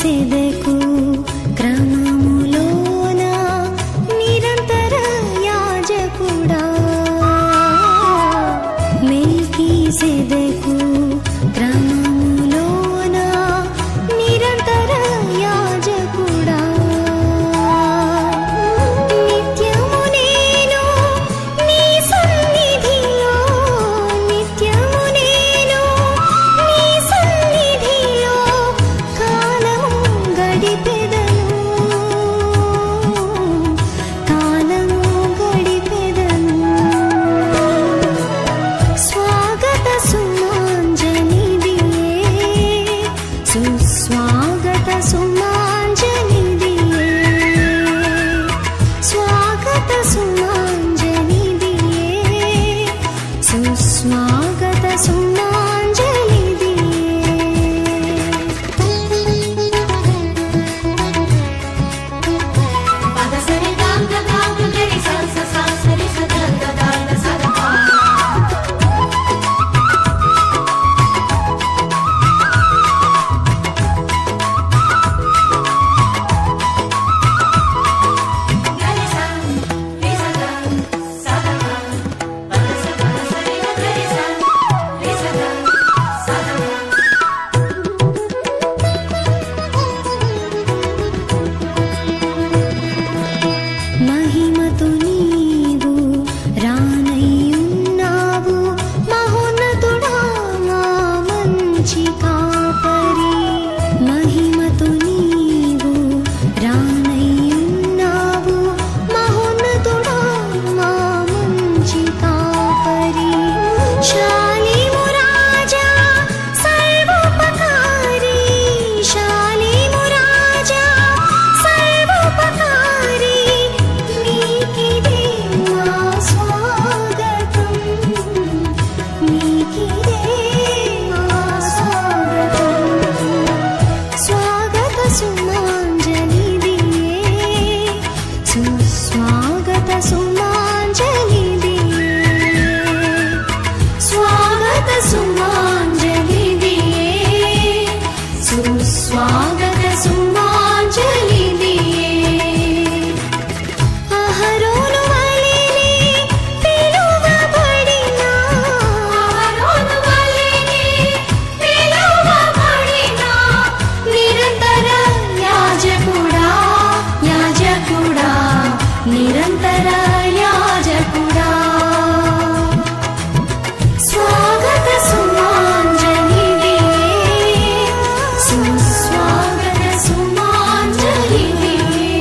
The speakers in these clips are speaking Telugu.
సెదకు క్రమములోన నిరంతర యాజకుడా మెల్కి సెదకు క్రమములోన నిరంతర యాజకుడా నిత్యము నేను నీ సన్నిధిలో నిత్యము నేను నీ సన్నిధిలో కాలము గడిపెదను కాలము గడిపెదను స్వాగత సుమాంజనిదియే సుస్వాగత సుమాంజనిదియే స్వాగత సుమాంజనిదియే సుస్వాగత మహిమతో నీవు రానయ్యున్నావు మహోన్నతుడా మా మంచి కాపరి మహిమతో నీవు రానయ్యున్నావు మహోన్నతుడా మా మంచి కాపరి శాలిము రాజా సర్వోపకారి శాలిము రాజా సర్వోపకారి నీకిదే మా స్వాగతం నీకిదే మా స్వాగతం స్వాగత సుమాంజలిదియే సుస్వాగత సుమాంజలిదియే స్వాగత సుమాంజలిదియే సుస్వాగత సుమాంజలిదియే అహరోను వలెనే పిలువబడిన అహరోను వలెనే పిలువబడిన నిరంతర యాజకుడా యాజకుడా నిరంతర యాజకుడా స్వాగత సుమాంజలివే సుస్వాగత సుమాంజలివే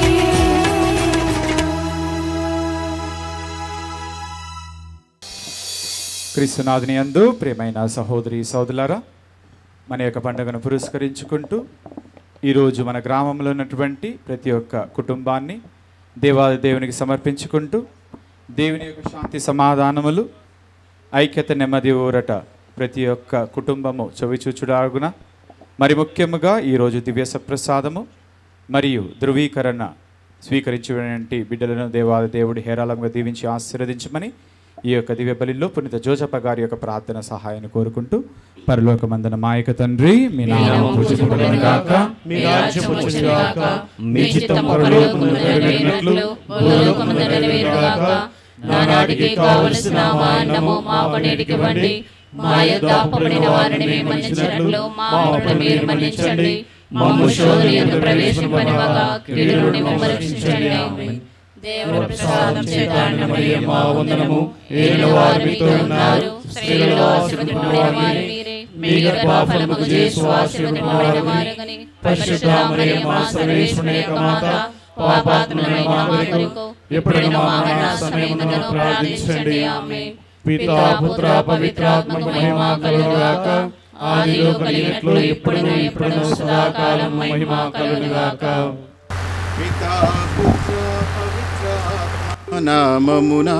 క్రీస్తునాథుని యందు ప్రియమైన సహోదరి సోదరులారా మన యొక్క పండుగను పురస్కరించుకుంటూ ఈరోజు మన గ్రామంలో ఉన్నటువంటి ప్రతి ఒక్క కుటుంబాన్ని దేవాది దేవునికి సమర్పించుకుంటూ దేవుని యొక్క శాంతి సమాధానములు ఐక్యత నెమ్మది ఊరట ప్రతి ఒక్క కుటుంబము చవిచూచుడాగున మరి ముఖ్యముగా ఈరోజు దివ్య సప్రసాదము మరియు ధృవీకరణ స్వీకరించినటువంటి బిడ్డలను దేవాది దేవుడి హేరాళంగా దీవించి ఆశీర్వదించమని ఈ యొక్క దివ్య బలిలో పునీత జోజప్ప గారి యొక్క ప్రార్థన సహాయాన్ని కోరుకుంటూ పరలోకమందన మాయక తండ్రి మీ నామం పూజింపబడును గాక మీ రాజ్యం వచ్చును గాక మీ చిత్తం పరలోకమున నెరవేరినట్లు భూలోకమున నెరవేరుగాక నానాటికి కావలసిన మా అన్నము మా పనేటికి ఇవ్వండి మా యొక్క అప్పబడిన వారిని మేము మన్నించినట్లు మా అప్పులను మీరు మన్నించండి మమ్ము శోధన యొక్క ప్రవేశింపనివ్వక కీడు నుండి మమ్మ రక్షించండి ఆమేన్. దేవుని ప్రసాదం చేత అన్నమయ్యే మా వందనము ఏలిన వారు మీతో ఉన్నారు స్త్రీలలో ఆశీర్వదింపబడిన వారు మీరే మీ గర్భఫలముకు చేసు ఆశీర్వదింపబడిన వారుగని పరిశుద్ధ మరియ మా సర్వేశ్వరుని యొక్క మాత పాపాత్ములైన మా కొరకు ఎప్పుడైనా మా మరణ సమయమున ప్రార్థించండి ఆమేన్ పితా పుత్ర పవిత్రాత్మకు మహిమ కలుగుగాక ఆదిలో కలిగినట్లు ఎప్పుడును ఇప్పుడు సదాకాలం మహిమ కలుగుగాక పితా పుత్ర పవిత్రాత్మ నామమునా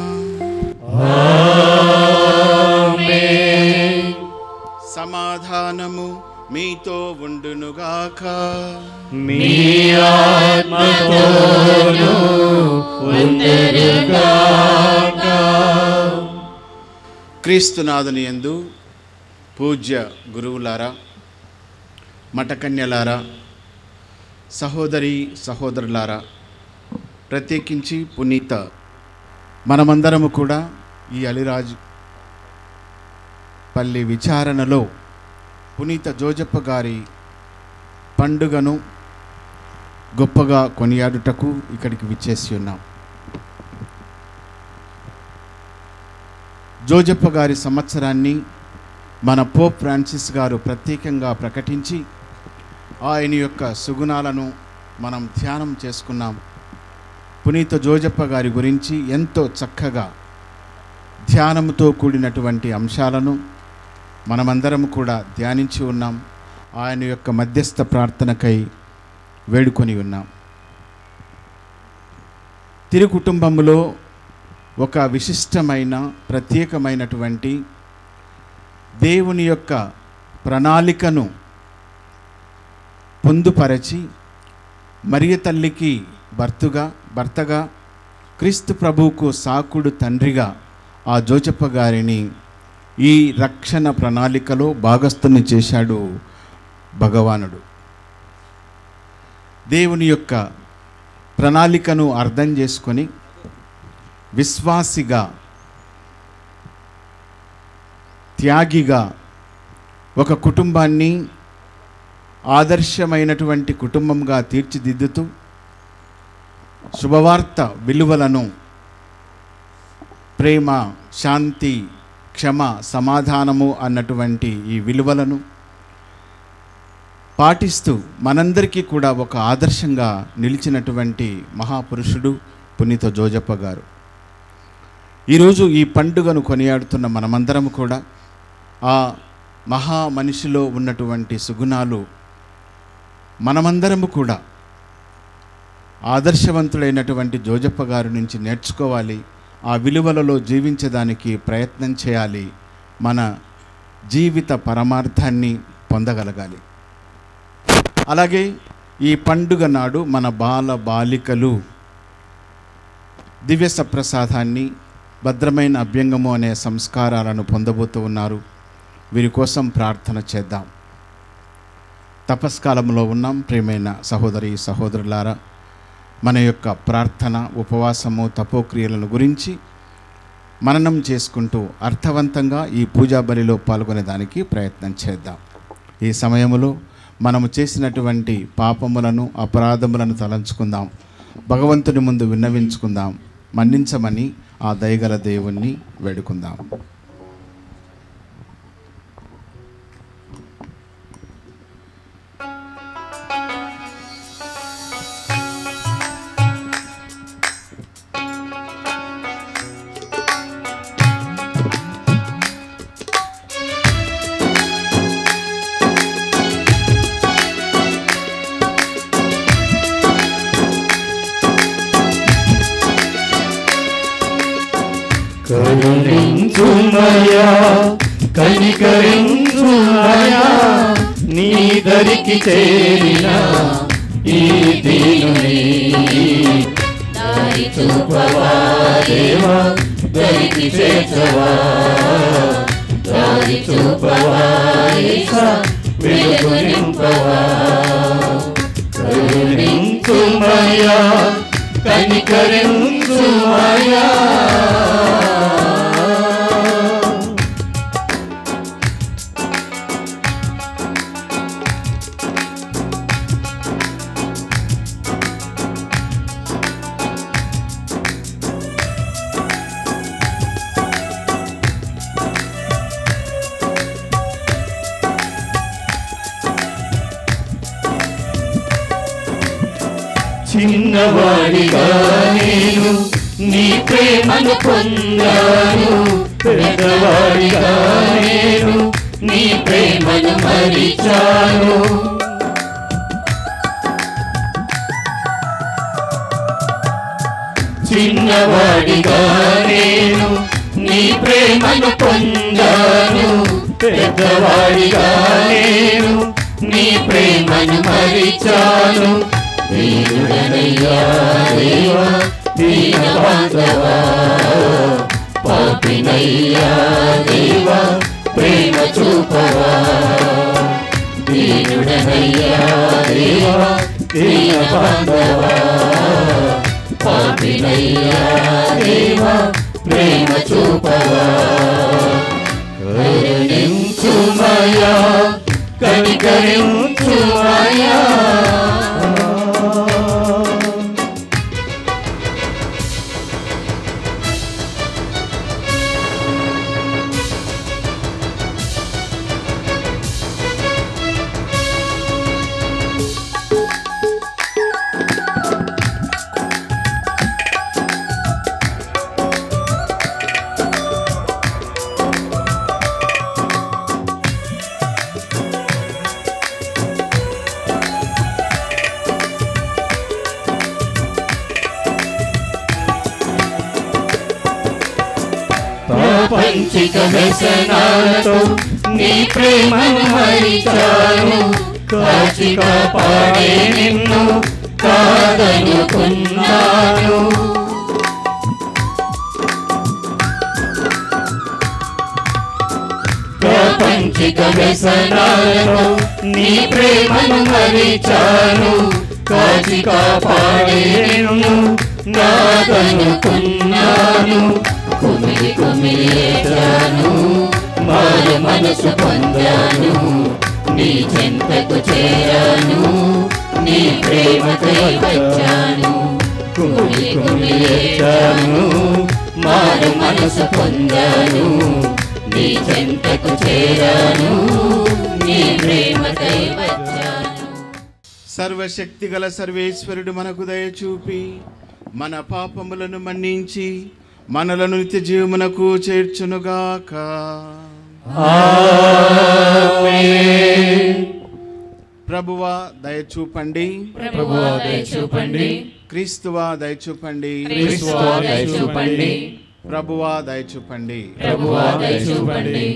సమాధానము మీతో ఉండునుగాక మీ ఆత్మతోను ఉందరుగాక క్రీస్తునాథుని యందు పూజ్య గురువులారా మఠకన్యలారా సహోదరి సహోదరులారా ప్రత్యేకించి పునీత మనమందరము కూడా ఈ అలిరాజు పల్లి విచారణలో పునీత జోజప్ప గారి పండుగను గొప్పగా కొనియాడుటకు ఇక్కడికి విచ్చేసి ఉన్నాం జోజప్ప గారి సంవత్సరాన్ని మన పోప్ ఫ్రాన్సిస్ గారు ప్రత్యేకంగా ప్రకటించి ఆయన యొక్క సుగుణాలను మనం ధ్యానం చేసుకున్నాం పునీత జోజప్ప గారి గురించి ఎంతో చక్కగా ధ్యానంతో కూడినటువంటి అంశాలను మనమందరం కూడా ధ్యానించి ఉన్నాం ఆయన యొక్క మధ్యస్థ ప్రార్థనకై వేడుకొని ఉన్నాం తిరు కుటుంబంలో ఒక విశిష్టమైన ప్రత్యేకమైనటువంటి దేవుని యొక్క ప్రణాళికను పొందుపరచి మరియ తల్లికి భర్తగా భర్తగా క్రీస్తు ప్రభువుకు సాకుడు తండ్రిగా ఆ జోచప్ప గారిని ఈ రక్షణ ప్రణాళికలో భాగస్థుని చేశాడు భగవానుడు దేవుని యొక్క ప్రణాళికను అర్థం చేసుకొని విశ్వాసిగా త్యాగిగా ఒక కుటుంబాన్ని ఆదర్శమైనటువంటి కుటుంబంగా తీర్చిదిద్దుతూ శుభవార్త విలువలను ప్రేమ శాంతి క్షమ సమాధానము అన్నటువంటి ఈ విలువలను పాటిస్తూ మనందరికీ కూడా ఒక ఆదర్శంగా నిలిచినటువంటి మహాపురుషుడు పునీత జోజప్ప గారు ఈరోజు ఈ పండుగను కొనియాడుతున్న మనమందరం కూడా ఆ మహా మనిషిలో ఉన్నటువంటి సుగుణాలు మనమందరము కూడా ఆదర్శవంతుడైనటువంటి జోజప్ప గారి నుంచి నేర్చుకోవాలి ఆ విలువలలో జీవించడానికి ప్రయత్నం చేయాలి మన జీవిత పరమార్థాన్ని పొందగలగాలి అలాగే ఈ పండుగ నాడు మన బాల బాలికలు దివ్య సప్రసాదాన్ని భద్రమైన అభ్యంగము అనే సంస్కారాలను పొందబోతూ ఉన్నారు వీరి కోసం ప్రార్థన చేద్దాం తపస్కాలంలో ఉన్నాం ప్రియమైన సహోదరి సహోదరులారా మన యొక్క ప్రార్థన ఉపవాసము తపోక్రియలను గురించి మననం చేసుకుంటూ అర్థవంతంగా ఈ పూజా బలిలో పాల్గొనేదానికి ప్రయత్నం చేద్దాం ఈ సమయంలో మనము చేసినటువంటి పాపములను అపరాధములను తలంచుకుందాం భగవంతుని ముందు విన్నవించుకుందాం మన్నించమని ఆ దయగల దేవుణ్ణి వేడుకుందాం కరుణించుమయా కనికరించుమయా నీ దరికి చేరిన ఈ దీనుని దారి చూపవా దేవా దరికి చేర్చవా దారి చూపవా యేసా, వెలుగు నింపవా కరుణించుమయా కనికరించుమయా చిన్నవాడిగా నేను నీ ప్రేమను పొందాను పెద్దవాడిగా నేను నీ ప్రేమను మరిచాను చిన్నవాడిగా నేను నీ ప్రేమను పొందాను పెద్దవాడిగా నేను నీ ప్రేమను మరిచాను దీనుడనయ్యా దేవా దీనబంధవా పాపినయ్యా దేవా ప్రేమ చూపవా దీనుడనయ్యా దేవా దీన బాంధవా పాపినయ్యా దేవా ప్రేమ చూపవా కరుణించుమయా కనికరించుమయా ప్రాపంచిక వ్యసనాలతో నీ ప్రేమను మరిచాను కాచి కాపాడే నిన్ను కాదనుకున్నాను ప్రాపంచిక వ్యసనాలతో నీ ప్రేమను మరిచాను కాచి కాపాడే నిన్ను నాదనుకున్నాను కుమిలి కుమిలి ఏడ్చాను మారు మనసు పొందాను నీ చెంతకు చేరాను నీ ప్రేమకై వచ్చాను కుమిలి కుమిలి ఏడ్చాను మారు మనసు పొందాను నీ చెంతకు చేరాను నీ ప్రేమకై వచ్చాను సర్వశక్తి గల సర్వేశ్వరుడు మనకు దయ చూపి మన పాపములను మన్నించి మనలను నిత్య జీవమునకు చేర్చునుగాక ప్రభువా దయ చూపండి ప్రభువా దయ చూపండి క్రీస్తువా దయ చూపండి క్రీస్తువా దయ చూపండి ప్రభువా దయ చూపండి ప్రభువా దయ చూపండి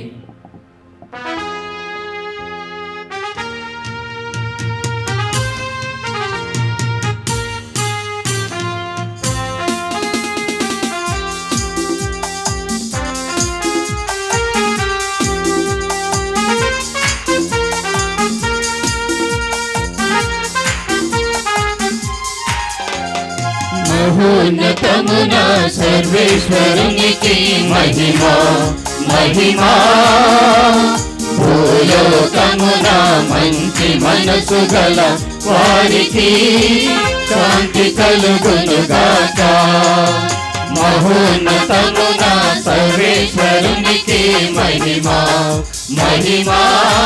మహోన్నతమున సర్వేశ్వరునికి మహిమ మహిమా భూలోకమున మంచి మనసు గల వారికి శాంతి కలుగునుగాక మహోన్నతమున సర్వేశ్వరునికి మహిమా మహిమా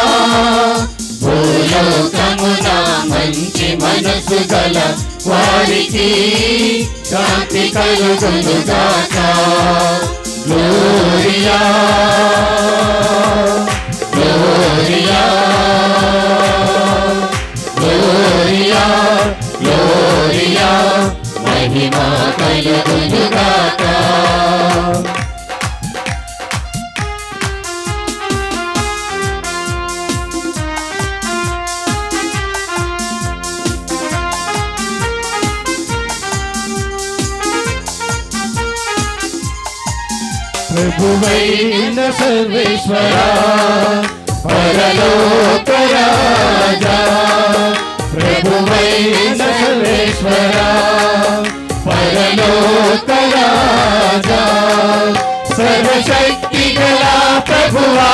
భూలోకమున మంచి మనసు గల వారికి శాంతి కలుగునుగాక గ్లోరియా గ్లోరియా గ్లోరియా గ్లోరియా మహిమా కలుగునుగాక ప్రభువైన సర్వేశ్వర పరలోక రాజా ప్రభువైన సర్వేశ్వర పరలోక రాజా సర్వశక్తి గల ప్రభువా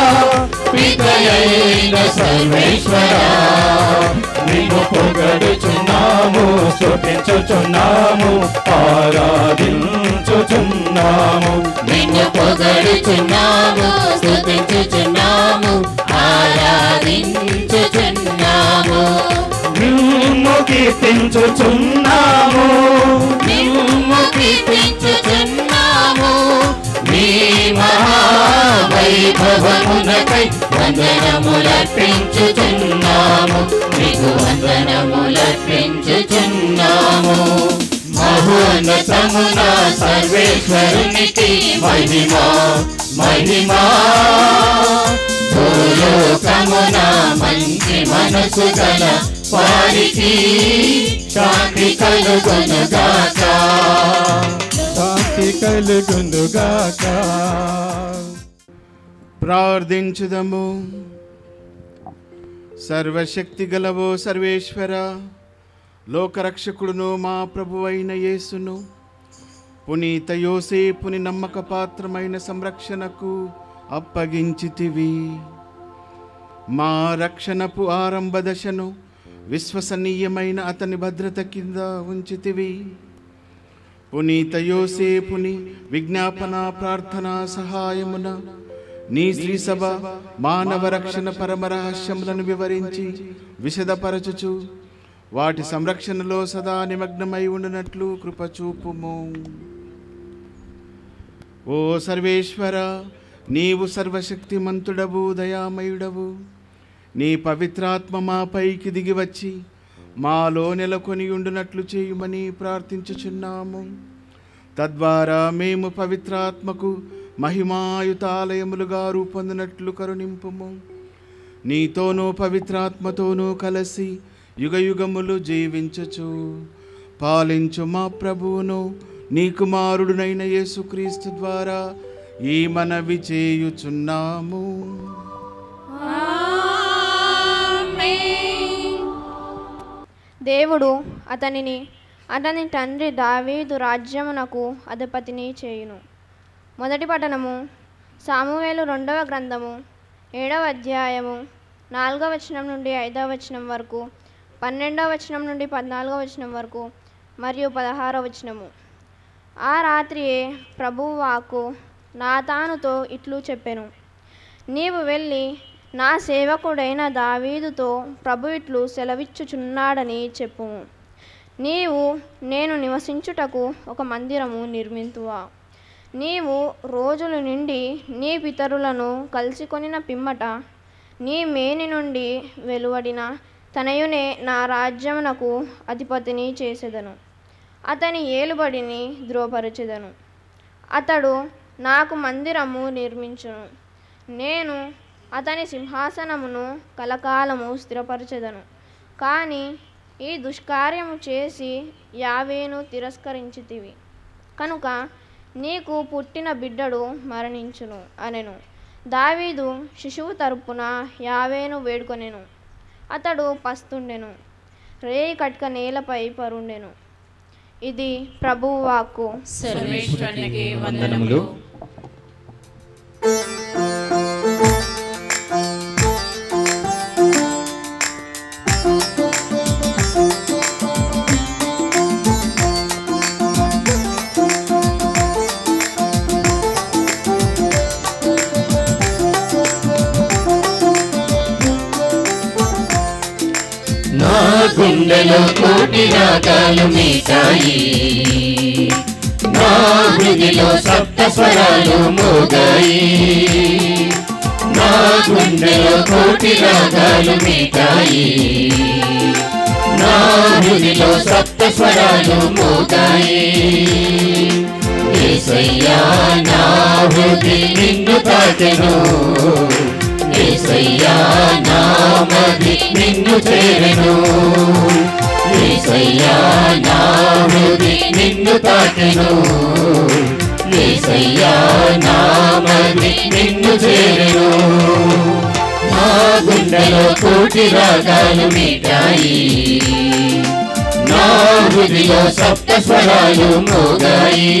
పితయైన సర్వేశ్వర నిన్ను పొగడుచున్నాము స్తుతించుచున్నాము ఆరాధించుచున్నాము నిన్ను పొగడుచున్నాము స్తుతించుచున్నాము ఆరాధించుచున్నాము నిన్ను కీర్తించుచున్నాము నిమ్ము కీర్తించుచున్నాము మీ మహావైభవమునకై వందనములర్పించుచున్నాము మీకు వందనములర్పించుచున్నాము మహోన్నతమున సర్వేశ్వరునికి మహిమా మహిమా భూలోకమున మంచి మనసు గల వారికి శాంతి కలుగునుగాక శాంతి కలుగునుగాక ప్రార్థించుదము సర్వశక్తి గలవో సర్వేశ్వర లోకరక్షకుడును మా ప్రభువైన యేసును పునీత యోసేపుని నమ్మక పాత్రమైన సంరక్షణకు అప్పగించితివి మా రక్షణపు ఆరంభ దశను విశ్వసనీయమైన అతని భద్రత కింద ఉంచితివి పునీత యోసేపుని విజ్ఞాపన ప్రార్థన సహాయమున నీ శ్రీ సభ మానవ రక్షణ పరమ రహస్యములను వివరించి విశదపరచుచు వాటి సంరక్షణలో సదా నిమగ్నమై ఉండినట్లు కృపచూపుము ఓ సర్వేశ్వర నీవు సర్వశక్తిమంతుడవు దయామయుడవు నీ పవిత్రాత్మ మా పైకి దిగి వచ్చి మాలో నెలకొని ఉండునట్లు చేయుమని ప్రార్థించుచున్నాము తద్వారా మేము పవిత్రాత్మకు మహిమాయుతాలయములుగా రూపొందినట్లు కరుణింపుము నీతోనూ పవిత్రాత్మతోనూ కలిసి యుగయుగములు జీవించుచు పాలించు మా ప్రభువును నీ కుమారుడునైన యేసుక్రీస్తు ద్వారా ఈ మనవి చేయుచున్నాము దేవుడు అతనిని అతని తండ్రి దావీదు రాజ్యమునకు అధిపతిని చేయును మొదటి పట్టణము సామువేలు రెండవ గ్రంథము ఏడవ అధ్యాయము నాలుగవ వచనం నుండి ఐదవ వచనం వరకు పన్నెండవ వచనం నుండి పద్నాలుగవ వచనం వరకు మరియు పదహారవ వచనము ఆ రాత్రియే ప్రభువు వాక్కు నాతానుతో ఇట్లు చెప్పెను నీవు వెళ్ళి నా సేవకుడైన దావీదుతో ప్రభు ఇట్లు సెలవిచ్చుచున్నాడని చెప్పుము నీవు నేను నివసించుటకు ఒక మందిరము నిర్మింతువా నీవు రోజుల నుండి నీ పితరులను కలుసుకొనిన పిమ్మట నీ మేని నుండి వెలువడిన తనయునే నా రాజ్యమునకు అధిపతిని చేసేదను అతని ఏలుబడిని ద్రోపరచెదను అతడు నాకు మందిరము నిర్మించును నేను అతని సింహాసనమును కలకాలము స్థిరపరచెదను కానీ ఈ దుష్కార్యము చేసి యావేను తిరస్కరించితివి కనుక నీకు పుట్టిన బిడ్డడు మరణించును అనెను దావీదు శిశువు తరపున యావేను వేడుకొనెను అతడు పస్తుండెను రేయి కట్క నేలపై పరుండెను ఇది ప్రభువు వాక్కు సర్వేశ్వరునికి వందనములు నా గుండెలో కోటి రాగాలు మీటాయి నా హృదిలో సప్త స్వరాలు మోగాయి నా గుండెలో కోటి రాగాలు మీటాయి నా హృదిలో సప్త స్వరాలు మోగాయి ఏసయ్యా నా హృది నిన్ను తాకెను ఏసయ్యా నా మది నిన్ను చేరెను ఏసయ్యా నా హృది నిన్ను తాకెను ఏసయ్యా నా మది నిన్ను చేరెను నా గుండెలో కోటి రాగాలు మీటాయి నా హృదిలో సప్త స్వరాలు మోగాయి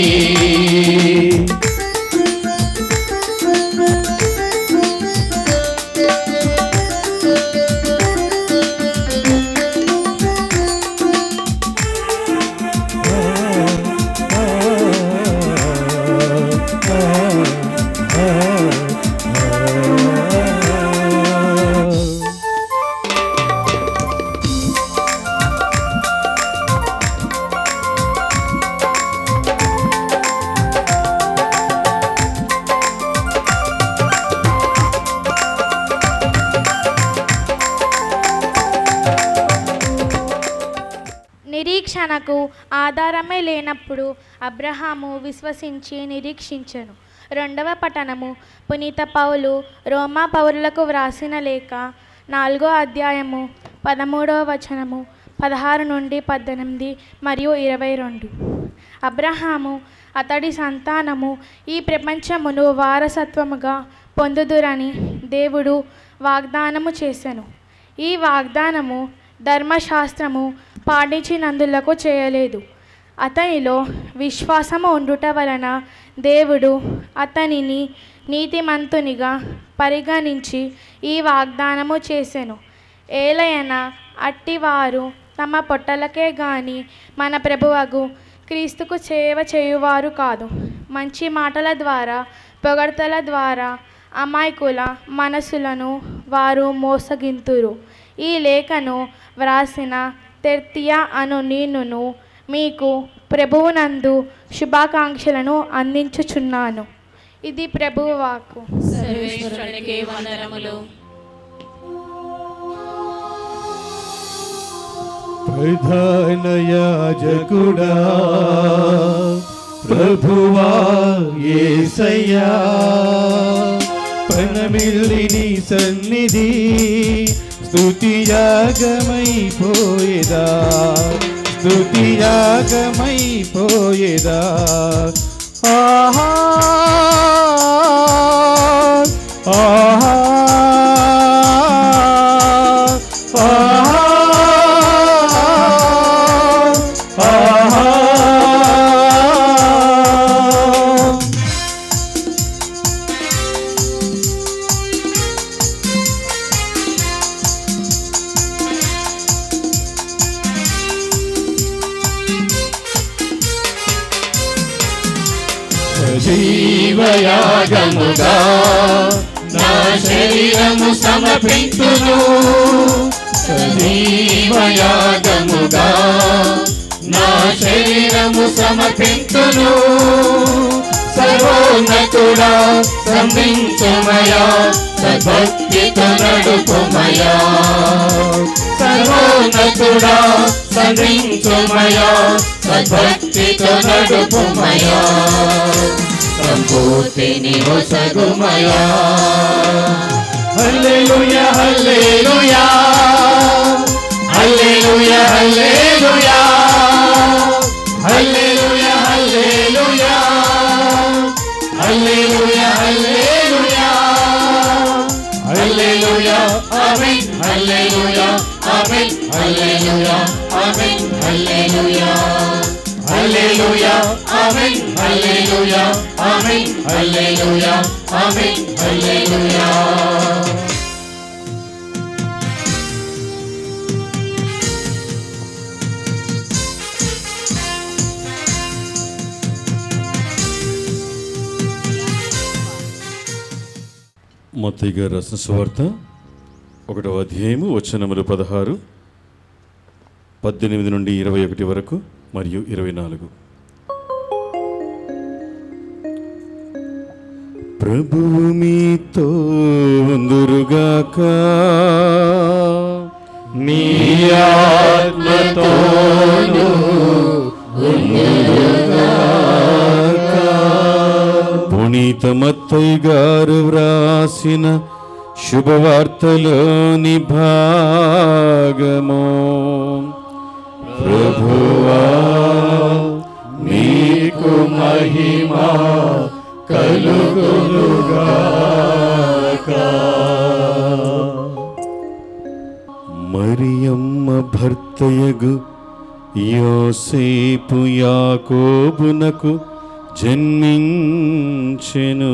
నిరీక్షణకు ఆధారమే లేనప్పుడు అబ్రహాము విశ్వసించి నిరీక్షించెను రెండవ పట్టణము పునీత పౌలు రోమా పౌరులకు వ్రాసిన లేఖ నాలుగో అధ్యాయము పదమూడవ వచనము పదహారు నుండి పద్దెనిమిది మరియు ఇరవై రెండు అబ్రహాము అతడి సంతానము ఈ ప్రపంచమును వారసత్వముగా పొందుదురని దేవుడు వాగ్దానము చేసెను ఈ వాగ్దానము ధర్మశాస్త్రము పాటించినందులకు చేయలేదు అతనిలో విశ్వాసము ఉండుట వలన దేవుడు అతనిని నీతిమంతునిగా పరిగణించి ఈ వాగ్దానము చేసెను ఏలయన అట్టివారు తమ పొట్టలకే గాని మన ప్రభువగు క్రీస్తుకు సేవ చేయువారు కాదు మంచి మాటల ద్వారా పొగడ్తల ద్వారా అమాయకుల మనసులను వారు మోసగింతురు ఈ లేఖను వ్రాసిన తెర్తియా అను నేనును మీకు ప్రభువునందు శుభాకాంక్షలను అందించుచున్నాను ఇది ప్రభువు వాక్కు సర్వేశ్వరునికి వందనములు ప్రధాన యాజకుడా ప్రభువా యేసయ్యా ప్రణమిల్లిని సన్నిధి స్తుతియాగమైపోయేదా స్తుతియాగమైపోయేదా ఆహా ఆహా ఆహా జీవయాగముగా నా శరీరము సమర్పించును సజీవయాగముగా నా శరీరము సమర్పించును సర్వోన్నతుడా సంధించుమయా సద్భక్తితో నడుపుమయా సర్వోన్నతుడా సంధించుమయా సద్భక్తితో నడుపుమయా సంపూర్తిని ఒసగుమయా హల్లెలూయా హల్లెలూయా హల్లెలూయా హల్లెలూయా హల్లెలూయా హల్లెలూయా హల్లెలూయా హల్లెలూయా హల్లెలూయా ఆమేన్ హల్లెలూయా ఆమేన్ హల్లెలూయా ఆమేన్ హల్లెలూయా హల్లెలూయా ఆమేన్ హల్లెలూయా ఆమేన్ హల్లెలూయా ఆమేన్ హల్లెలూయా మత్తయ్య గారు రాసిన సువార్త ఒకటవ అధ్యాయము వచనములు పదహారు పద్దెనిమిది నుండి ఇరవై ఒకటి వరకు మరియు ఇరవై నాలుగు ప్రభువు మీతో ఉందురుగాక మీ ఆత్మతోను పునీత మత్తయ్య గారు వ్రాసిన శుభవార్తలోని భాగము ప్రభువా నీకు మహిమ మరియమ్మ భర్తయగు యోసేపు యాకోబునకు జన్మించెను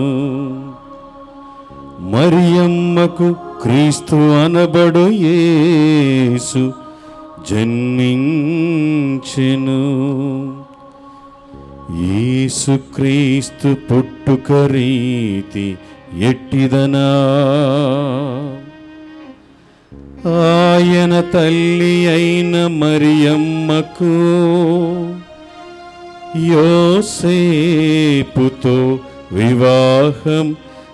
మరియమ్మకు క్రీస్తు అనబడు యేసు జన్మించెను యేసుక్రీస్తు పుట్టుక రీతి ఎట్టిదనా ఆయన తల్లి అయిన మరియమ్మకు యోసేపుతో వివాహం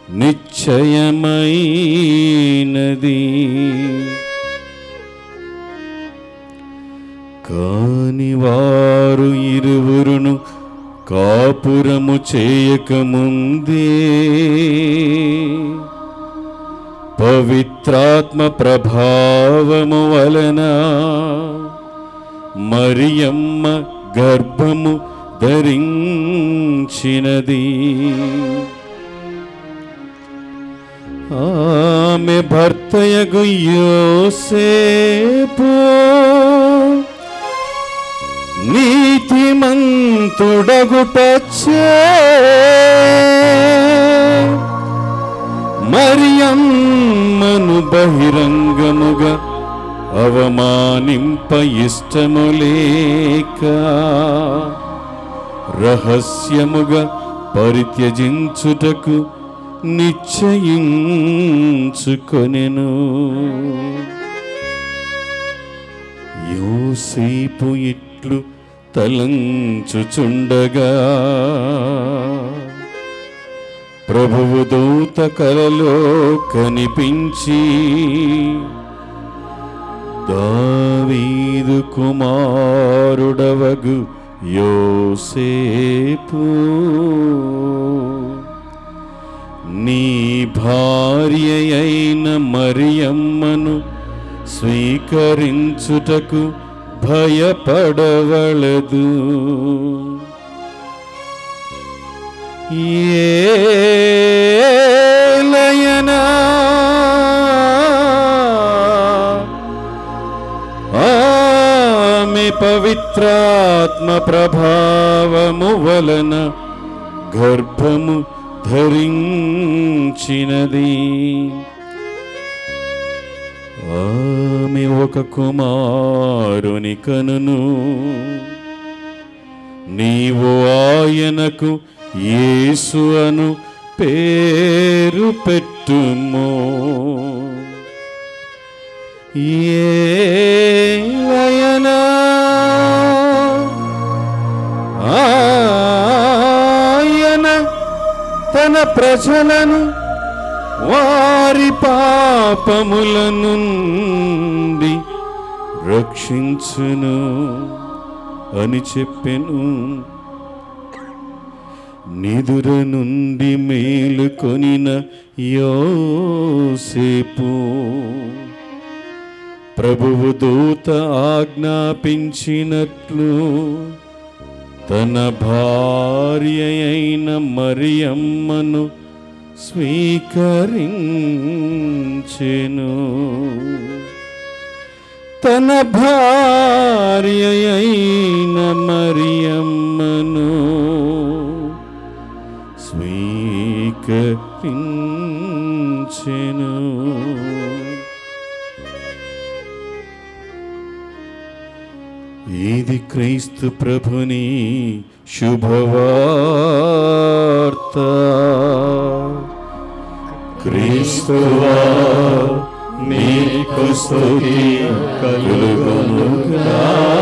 నిశ్చయమైనది కాని వారు ఇరువురును కాపురము చేయకముందే పవిత్రాత్మ ప్రభావము వలన మరియమ్మ గర్భము ధరించినది ఆమె భర్తయగు యోసేపు నీతిమంతుడగుటచ్చే మరియమ్మను బహిరంగముగా అవమానింప ఇష్టము లేక రహస్యముగా పరిత్యజించుటకు నిశ్చయించుకొనెను యోసేపు ఇట్లు తలంచుచుండగా ప్రభువు దూత కలలో కనిపించి దావీదు కుమారుడవగు యోసేపు నీ భార్య అయిన మరియమ్మను స్వీకరించుటకు భయపడవలదు ఏలయనా ఆమె పవిత్రాత్మ ప్రభావము వలన గర్భము ధరించినది ఆమె ఒక కుమారుని కనును నీవు ఆయనకు యేసు అను పేరు పెట్టుము ఏలయనా ఆయన తన ప్రజలను వారి పాపముల నుండి రక్షించును అని చెప్పెను నిదుర నుండి మేలుకొనిన యోసేపు ప్రభువు దూత ఆజ్ఞాపించినట్లు తన భార్య అయిన మరియమ్మను స్వీకరించెను తన భార్య అయిన మరియమ్మను స్వీకరించెను ఇది క్రీస్తు ప్రభుని శుభవార్త క్రీస్తువా నీకు స్తుతి కలుగునుగాక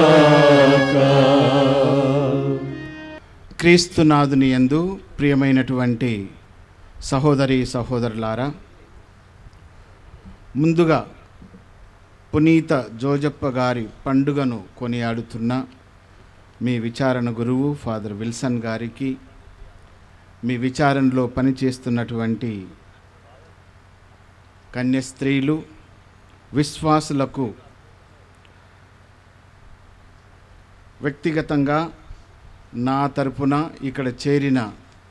క్రీస్తునాథుని యందు ప్రియమైనటువంటి సహోదరి సహోదరులారా ముందుగా పునీత జోజప్ప గారి పండుగను కొనియాడుతున్న మీ విచారణ గురువు ఫాదర్ విల్సన్ గారికి మీ విచారణలో పనిచేస్తున్నటువంటి కన్యస్త్రీలు విశ్వాసులకు వ్యక్తిగతంగా నా తరపున ఇక్కడ చేరిన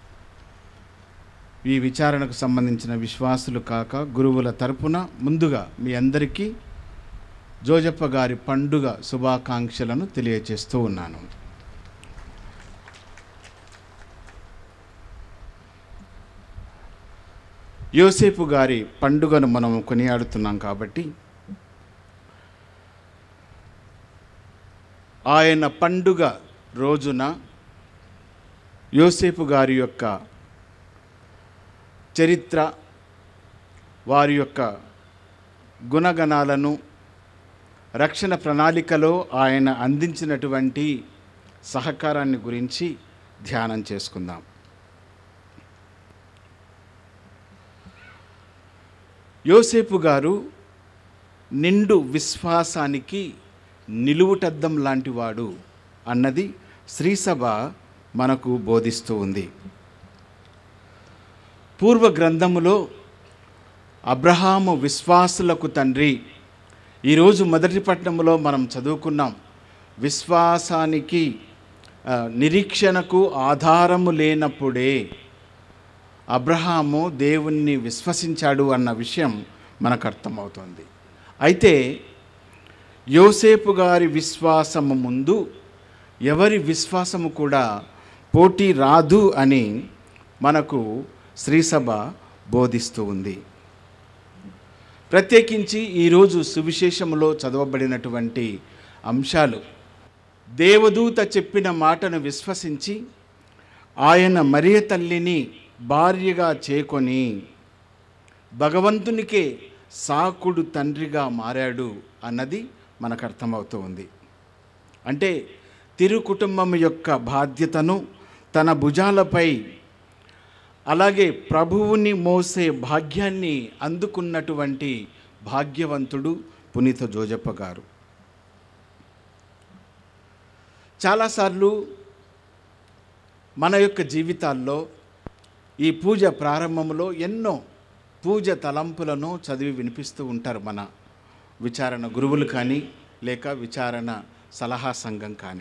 ఈ విచారణకు సంబంధించిన విశ్వాసులు కాక గురువుల తరపున ముందుగా మీ అందరికీ జోజప్ప గారి పండుగ శుభాకాంక్షలను తెలియచేస్తూ ఉన్నాను యోసేపు గారి పండుగను మనం కొనియాడుతున్నాం కాబట్టి ఆయన పండుగ రోజున యోసేపు గారి యొక్క చరిత్ర వారి యొక్క గుణగణాలను రక్షణ ప్రణాళికలో ఆయన అందించినటువంటి సహకారాన్ని గురించి ధ్యానం చేసుకుందాం యోసేపు గారు నిండు విశ్వాసానికి నిలువుటద్దం లాంటివాడు అన్నది శ్రీసభ మనకు బోధిస్తూ ఉంది పూర్వ గ్రంథములో అబ్రహాము విశ్వాసులకు తండ్రి ఈరోజు మొదటి పట్టణంలో మనం చదువుకున్నాం విశ్వాసానికి ఆ, నిరీక్షణకు ఆధారము లేనప్పుడే అబ్రహాము దేవుణ్ణి విశ్వసించాడు అన్న విషయం మనకు అర్థమవుతుంది అయితే యోసేపు గారి విశ్వాసము ముందు ఎవరి విశ్వాసము కూడా పోటీ రాదు అని మనకు శ్రీసభ బోధిస్తూ ఉంది ప్రత్యేకించి ఈరోజు సువిశేషములో చదవబడినటువంటి అంశాలు దేవదూత చెప్పిన మాటను విశ్వసించి ఆయన మరియ తల్లిని భార్యగా చేకొని భగవంతునికే సాకుడు తండ్రిగా మారాడు అన్నది మనకు అర్థమవుతూ ఉంది అంటే తిరు కుటుంబం యొక్క బాధ్యతను తన భుజాలపై అలాగే ప్రభువుని మోసే భాగ్యాన్ని అందుకున్నటువంటి భాగ్యవంతుడు పునీత జోజప్ప గారు చాలాసార్లు మన యొక్క జీవితాల్లో ఈ పూజ ప్రారంభంలో ఎన్నో పూజ తలంపులను చదివి వినిపిస్తూ ఉంటారు మన విచారణ గురువులు కానీ లేక విచారణ సలహా సంఘం కానీ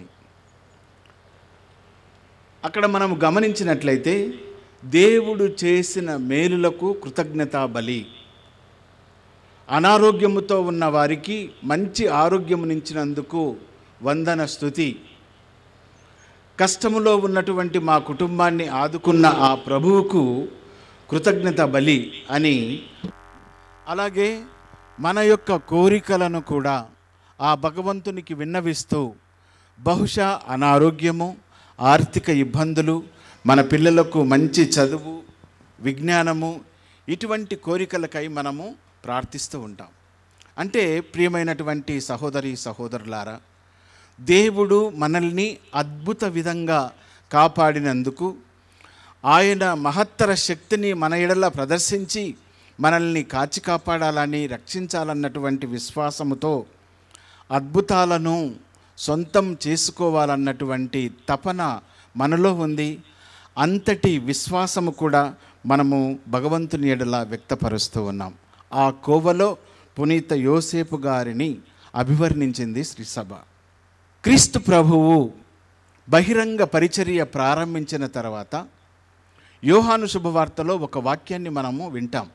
అక్కడ మనం గమనించినట్లయితే దేవుడు చేసిన మేలులకు కృతజ్ఞతా బలి అనారోగ్యముతో ఉన్న వారికి మంచి ఆరోగ్యమునిచ్చినందుకు వందన స్థుతి కష్టములో ఉన్నటువంటి మా కుటుంబాన్ని ఆదుకున్న ఆ ప్రభువుకు కృతజ్ఞత బలి అని అలాగే మన యొక్క కోరికలను కూడా ఆ భగవంతునికి విన్నవిస్తూ బహుశా అనారోగ్యము ఆర్థిక ఇబ్బందులు మన పిల్లలకు మంచి చదువు విజ్ఞానము ఇటువంటి కోరికలకై మనము ప్రార్థిస్తూ ఉంటాం అంటే ప్రియమైనటువంటి సహోదరి సహోదరులారా దేవుడు మనల్ని అద్భుత విధంగా కాపాడినందుకు ఆయన మహత్తర శక్తిని మన ఎడల ప్రదర్శించి మనల్ని కాచి కాపాడాలని రక్షించాలన్నటువంటి విశ్వాసముతో అద్భుతాలను సొంతం చేసుకోవాలన్నటువంటి తపన మనలో ఉంది అంతటి విశ్వాసము కూడా మనము భగవంతుని ఎడల వ్యక్తపరుస్తూ ఉన్నాం ఆ కోవలో పునీత యోసేపు గారిని అభివర్ణించింది శ్రీసభ క్రీస్తు ప్రభువు బహిరంగ పరిచర్య ప్రారంభించిన తర్వాత యోహాను శుభవార్తలో ఒక వాక్యాన్ని మనము వింటాం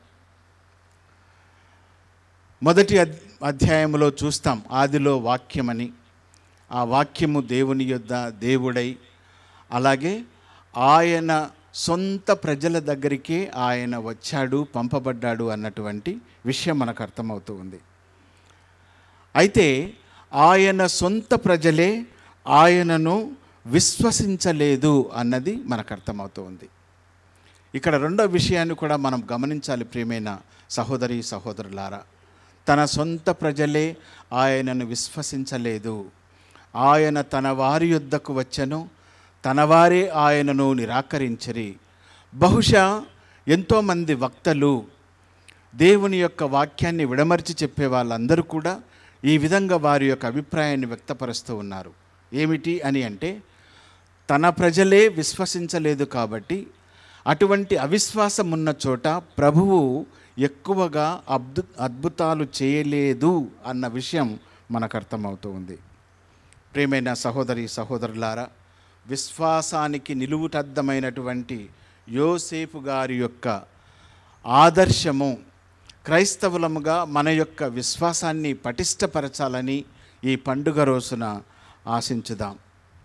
మొదటి అద్- అధ్యాయంలో చూస్తాం ఆదిలో వాక్యమని ఆ వాక్యము దేవుని యొద్ద దేవుడై అలాగే ఆయన సొంత ప్రజల దగ్గరికే ఆయన వచ్చాడు పంపబడ్డాడు అన్నటువంటి విషయం మనకు అర్థమవుతూ ఉంది అయితే ఆయన సొంత ప్రజలే ఆయనను విశ్వసించలేదు అన్నది మనకు అర్థమవుతూ ఉంది ఇక్కడ రెండో విషయాన్ని కూడా మనం గమనించాలి ప్రియమైన సహోదరి సహోదరులారా తన సొంత ప్రజలే ఆయనను విశ్వసించలేదు ఆయన తన వారి యొద్దకు వచ్చెను తన వారే ఆయనను నిరాకరించరి బహుశా ఎంతోమంది వక్తలు దేవుని యొక్క వాక్యాన్ని విడమర్చి చెప్పే వాళ్ళందరూ కూడా ఈ విధంగా వారి యొక్క అభిప్రాయాన్ని వ్యక్తపరుస్తూ ఉన్నారు ఏమిటి అని అంటే తన ప్రజలే విశ్వసించలేదు కాబట్టి అటువంటి అవిశ్వాసం ఉన్న చోట ప్రభువు ఎక్కువగా అద్భు అద్భుతాలు చేయలేదు అన్న విషయం మనకు అర్థమవుతూ ఉంది ప్రియమైన సహోదరి సహోదరులారా విశ్వాసానికి నిలువుటద్దమైనటువంటి యోసేపు గారి యొక్క ఆదర్శము క్రైస్తవులముగా మన యొక్క విశ్వాసాన్ని పటిష్టపరచాలని ఈ పండుగ రోజున ఆశించుదాం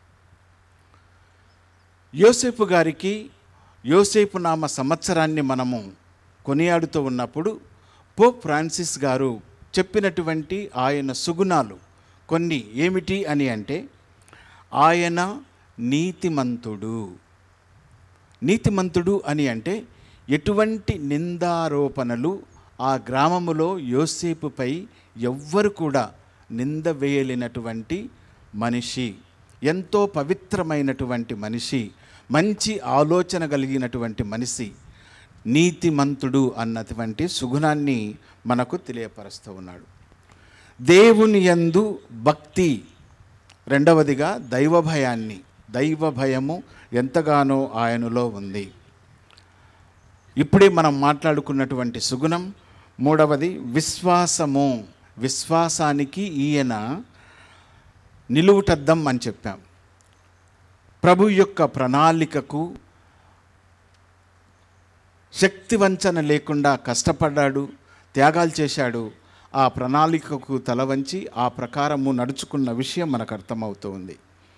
యోసేపు గారికి యోసేపు నామ సంవత్సరాన్ని మనము కొనియాడుతూ ఉన్నప్పుడు పోప్ ఫ్రాన్సిస్ గారు చెప్పినటువంటి ఆయన సుగుణాలు కొన్ని ఏమిటి అని అంటే ఆయన నీతిమంతుడు నీతిమంతుడు అని అంటే ఎటువంటి నిందారోపణలు ఆ గ్రామములో యోసేపుపై ఎవ్వరు కూడా నింద వేయలేనటువంటి మనిషి ఎంతో పవిత్రమైనటువంటి మనిషి మంచి ఆలోచన కలిగినటువంటి మనిషి నీతిమంతుడు అన్నటువంటి సుగుణాన్ని మనకు తెలియపరుస్తూ ఉన్నాడు దేవుని యందు భక్తి రెండవదిగా దైవ భయాన్ని దైవ భయము ఎంతగానో ఆయనలో ఉంది ఇప్పుడే మనం మాట్లాడుకున్నటువంటి సుగుణం మూడవది విశ్వాసము విశ్వాసానికి ఈయన నిలువుటద్దం అని చెప్పాం ప్రభు యొక్క ప్రణాళికకు శక్తి వంచన లేకుండా కష్టపడ్డాడు త్యాగాలు చేశాడు ఆ ప్రణాళికకు తల వంచి ఆ ప్రకారము నడుచుకున్న విషయం మనకు అర్థమవుతుంది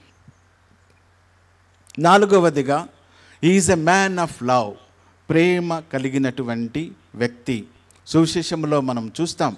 నాలుగవదిగా is a man of love ప్రేమ కలిగినటువంటి వ్యక్తి సువిశేషంలో మనం చూస్తాం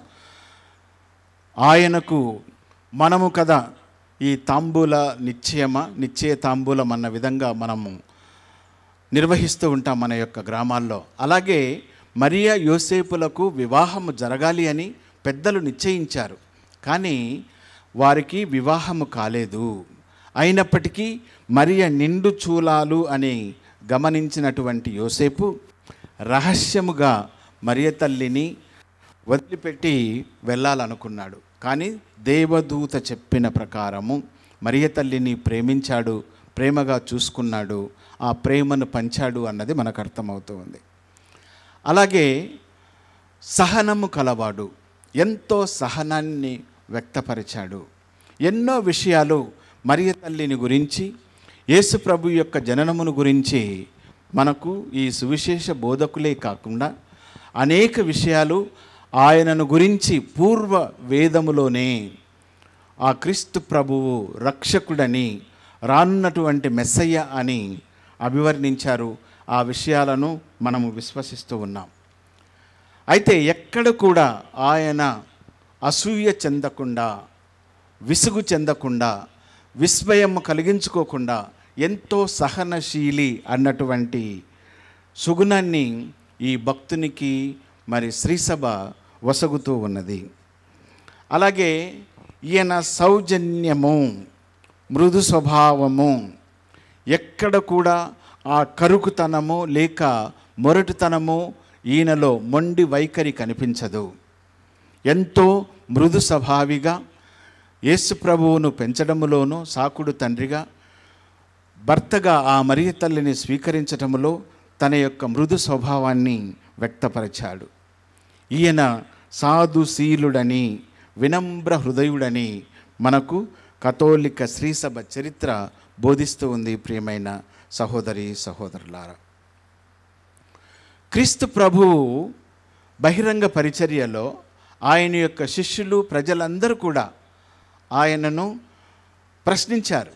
ఆయనకు మనము కదా ఈ తాంబూల నిశ్చయమ నిశ్చయ తాంబూలం అన్న విధంగా మనము నిర్వహిస్తూ ఉంటాం మన యొక్క గ్రామాల్లో అలాగే మరియా యోసేపులకు వివాహము జరగాలి అని పెద్దలు నిశ్చయించారు కానీ వారికి వివాహము కాలేదు అయినప్పటికీ మరియ నిండు చూలాలు అని గమనించినటువంటి యోసేపు రహస్యముగా మరియ తల్లిని వదిలిపెట్టి వెళ్ళాలనుకున్నాడు కానీ దేవదూత చెప్పిన ప్రకారము మరియ తల్లిని ప్రేమించాడు ప్రేమగా చూసుకున్నాడు ఆ ప్రేమను పంచాడు అన్నది మనకు అర్థమవుతుంది అలాగే సహనము కలవాడు ఎంతో సహనాన్ని వ్యక్తపరిచాడు ఎన్నో విషయాలు మరియ తల్లిని గురించి యేసు ప్రభు యొక్క జననమును గురించి మనకు ఈ సువిశేష బోధకులే కాకుండా అనేక విషయాలు ఆయనను గురించి పూర్వ వేదములోనే ఆ క్రీస్తు ప్రభువు రక్షకుడని రానున్నటువంటి మెస్సయ్య అని అభివర్ణించారు ఆ విషయాలను మనము విశ్వసిస్తూ ఉన్నాం అయితే ఎక్కడ కూడా ఆయన అసూయ చెందకుండా విసుగు చెందకుండా విస్మయం కలిగించుకోకుండా ఎంతో సహనశీలి అన్నటువంటి సుగుణాన్ని ఈ భక్తునికి మరి శ్రీసభ వసగుతూ ఉన్నది అలాగే ఈయన సౌజన్యము మృదు స్వభావము ఎక్కడ కూడా ఆ కరుకుతనము లేక మొరటుతనము ఈయనలో మొండి వైఖరి కనిపించదు ఎంతో మృదు స్వభావిగా యేసు ప్రభువును పెంచడములోనూ సాకుడు తండ్రిగా భర్తగా ఆ మరియ తల్లిని స్వీకరించటములో తన యొక్క మృదు స్వభావాన్ని వ్యక్తపరిచాడు ఈయన సాధుశీలుడని వినమ్ర హృదయుడని మనకు కథోలిక శ్రీసభ చరిత్ర బోధిస్తూ ఉంది ప్రియమైన సహోదరి సహోదరులారా క్రీస్తు ప్రభువు బహిరంగ పరిచర్యలో ఆయన యొక్క శిష్యులు ప్రజలందరూ కూడా ఆయనను ప్రశ్నించారు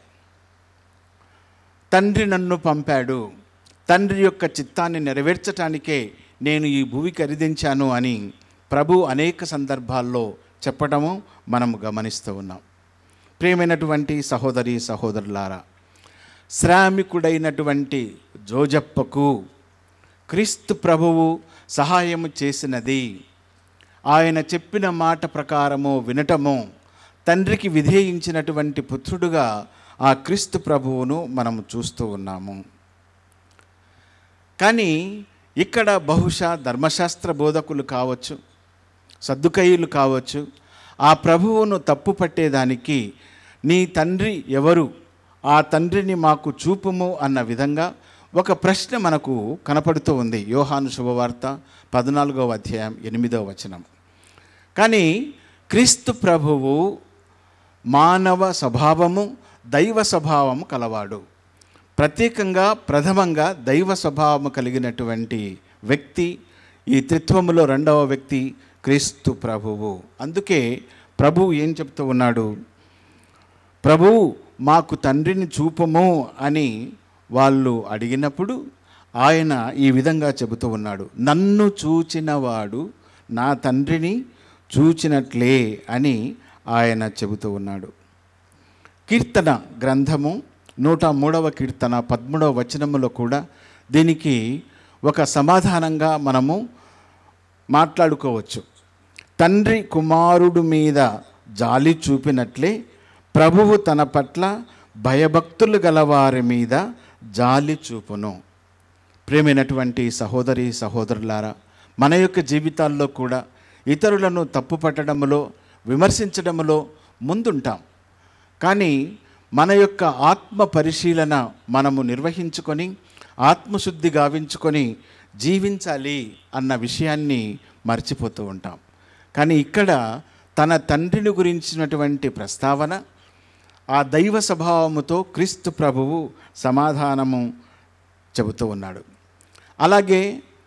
తండ్రి నన్ను పంపాడు తండ్రి యొక్క చిత్తాన్ని నెరవేర్చటానికే నేను ఈ భూమికి అరిదించాను అని ప్రభు అనేక సందర్భాల్లో చెప్పడము మనము గమనిస్తూ ఉన్నాం ప్రియమైనటువంటి సహోదరి సహోదరులారా శ్రామికుడైనటువంటి జోజప్పకు క్రీస్తు ప్రభువు సహాయము చేసినది ఆయన చెప్పిన మాట ప్రకారము వినటము తండ్రికి విధేయించినటువంటి పుత్రుడుగా ఆ క్రీస్తు ప్రభువును మనము చూస్తూ ఉన్నాము కానీ ఇక్కడ బహుశా ధర్మశాస్త్ర బోధకులు కావచ్చు సద్దుకయ్యులు కావచ్చు ఆ ప్రభువును తప్పు పట్టేదానికి నీ తండ్రి ఎవరు ఆ తండ్రిని మాకు చూపుము అన్న విధంగా ఒక ప్రశ్న మనకు కనపడుతూ ఉంది యోహాను శుభవార్త పద్నాలుగవ అధ్యాయం ఎనిమిదవ వచనం కానీ క్రీస్తు ప్రభువు మానవ స్వభావము దైవ స్వభావము కలవాడు ప్రత్యేకంగా ప్రథమంగా దైవ స్వభావము కలిగినటువంటి వ్యక్తి ఈ త్రిత్వములో రెండవ వ్యక్తి క్రీస్తు ప్రభువు అందుకే ప్రభువు ఏం చెప్తూ ఉన్నాడు ప్రభువు మాకు తండ్రిని చూపము అని వాళ్ళు అడిగినప్పుడు ఆయన ఈ విధంగా చెబుతూ ఉన్నాడు నన్ను చూచినవాడు నా తండ్రిని చూచినట్లే అని ఆయన చెబుతూ ఉన్నాడు కీర్తన గ్రంథము నూట మూడవ కీర్తన పదమూడవ వచనములో కూడా దీనికి ఒక సమాధానంగా మనము మాట్లాడుకోవచ్చు తండ్రి కుమారుడు మీద జాలి చూపినట్లే ప్రభువు తన పట్ల భయభక్తులు గలవారి మీద జాలి చూపును ప్రేమైనటువంటి సహోదరి సహోదరులారా మన యొక్క జీవితాల్లో కూడా ఇతరులను తప్పు పట్టడంలో విమర్శించడంలో ముందుంటాం కానీ మన యొక్క ఆత్మ పరిశీలన మనము నిర్వహించుకొని ఆత్మశుద్ధి గావించుకొని జీవించాలి అన్న విషయాన్ని మర్చిపోతూ ఉంటాం కానీ ఇక్కడ తన తండ్రిని గురించినటువంటి ప్రస్తావన ఆ దైవ స్వభావముతో క్రీస్తు ప్రభువు సమాధానము చెబుతూ ఉన్నాడు అలాగే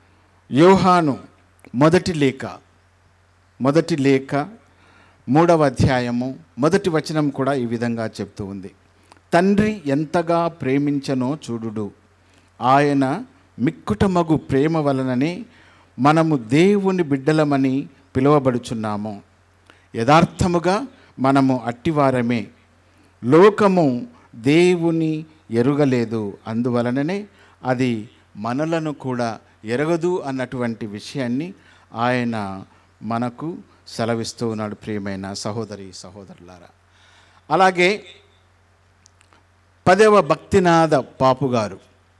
యోహాను మొదటి లేఖ మొదటి లేఖ మూడవ అధ్యాయము మొదటి వచనం కూడా ఈ విధంగా చెప్తూ ఉంది తండ్రి ఎంతగా ప్రేమించనో చూడుడు ఆయన మిక్కుటమగు ప్రేమ వలననే మనము దేవుని బిడ్డలమని పిలువబడుచున్నాము యథార్థముగా మనము అట్టివారమే లోకము దేవుని ఎరుగలేదు అందువలననే అది మనలను కూడా ఎరగదు అన్నటువంటి విషయాన్ని ఆయన మనకు సెలవిస్తూ ఉన్నాడు ప్రియమైన సహోదరి సహోదరులారా అలాగే పదవ భక్తినాథ పాపు గారు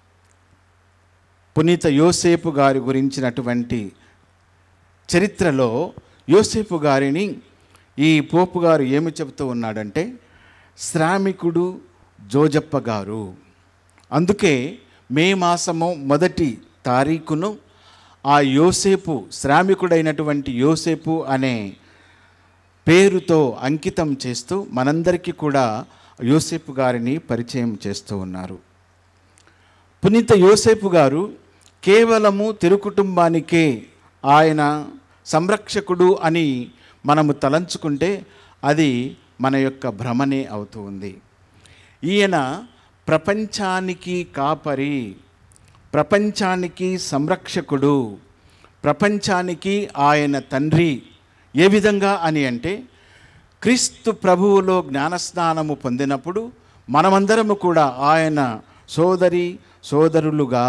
పునీత యోసేపు గారి గురించినటువంటి చరిత్రలో యోసేపు గారిని ఈ పోపు గారు ఏమి చెబుతూ ఉన్నాడంటే శ్రామికుడు జోజప్ప గారు అందుకే మే మాసము మొదటి తారీఖును ఆ యోసేపు శ్రామికుడైనటువంటి యోసేపు అనే పేరుతో అంకితం చేస్తూ మనందరికీ కూడా యోసేపు గారిని పరిచయం చేస్తూ ఉన్నారు పునీత యోసేపు గారు కేవలము తిరుకుటుంబానికే ఆయన సంరక్షకుడు అని మనము తలంచుకుంటే అది మన యొక్క భ్రమనే అవుతూ ఉంది ఈయన ప్రపంచానికి కాపరి ప్రపంచానికి సంరక్షకుడు ప్రపంచానికి ఆయన తండ్రి ఏ విధంగా అని అంటే క్రీస్తు ప్రభువులో జ్ఞానస్నానము పొందినప్పుడు మనమందరము కూడా ఆయన సోదరి సోదరులుగా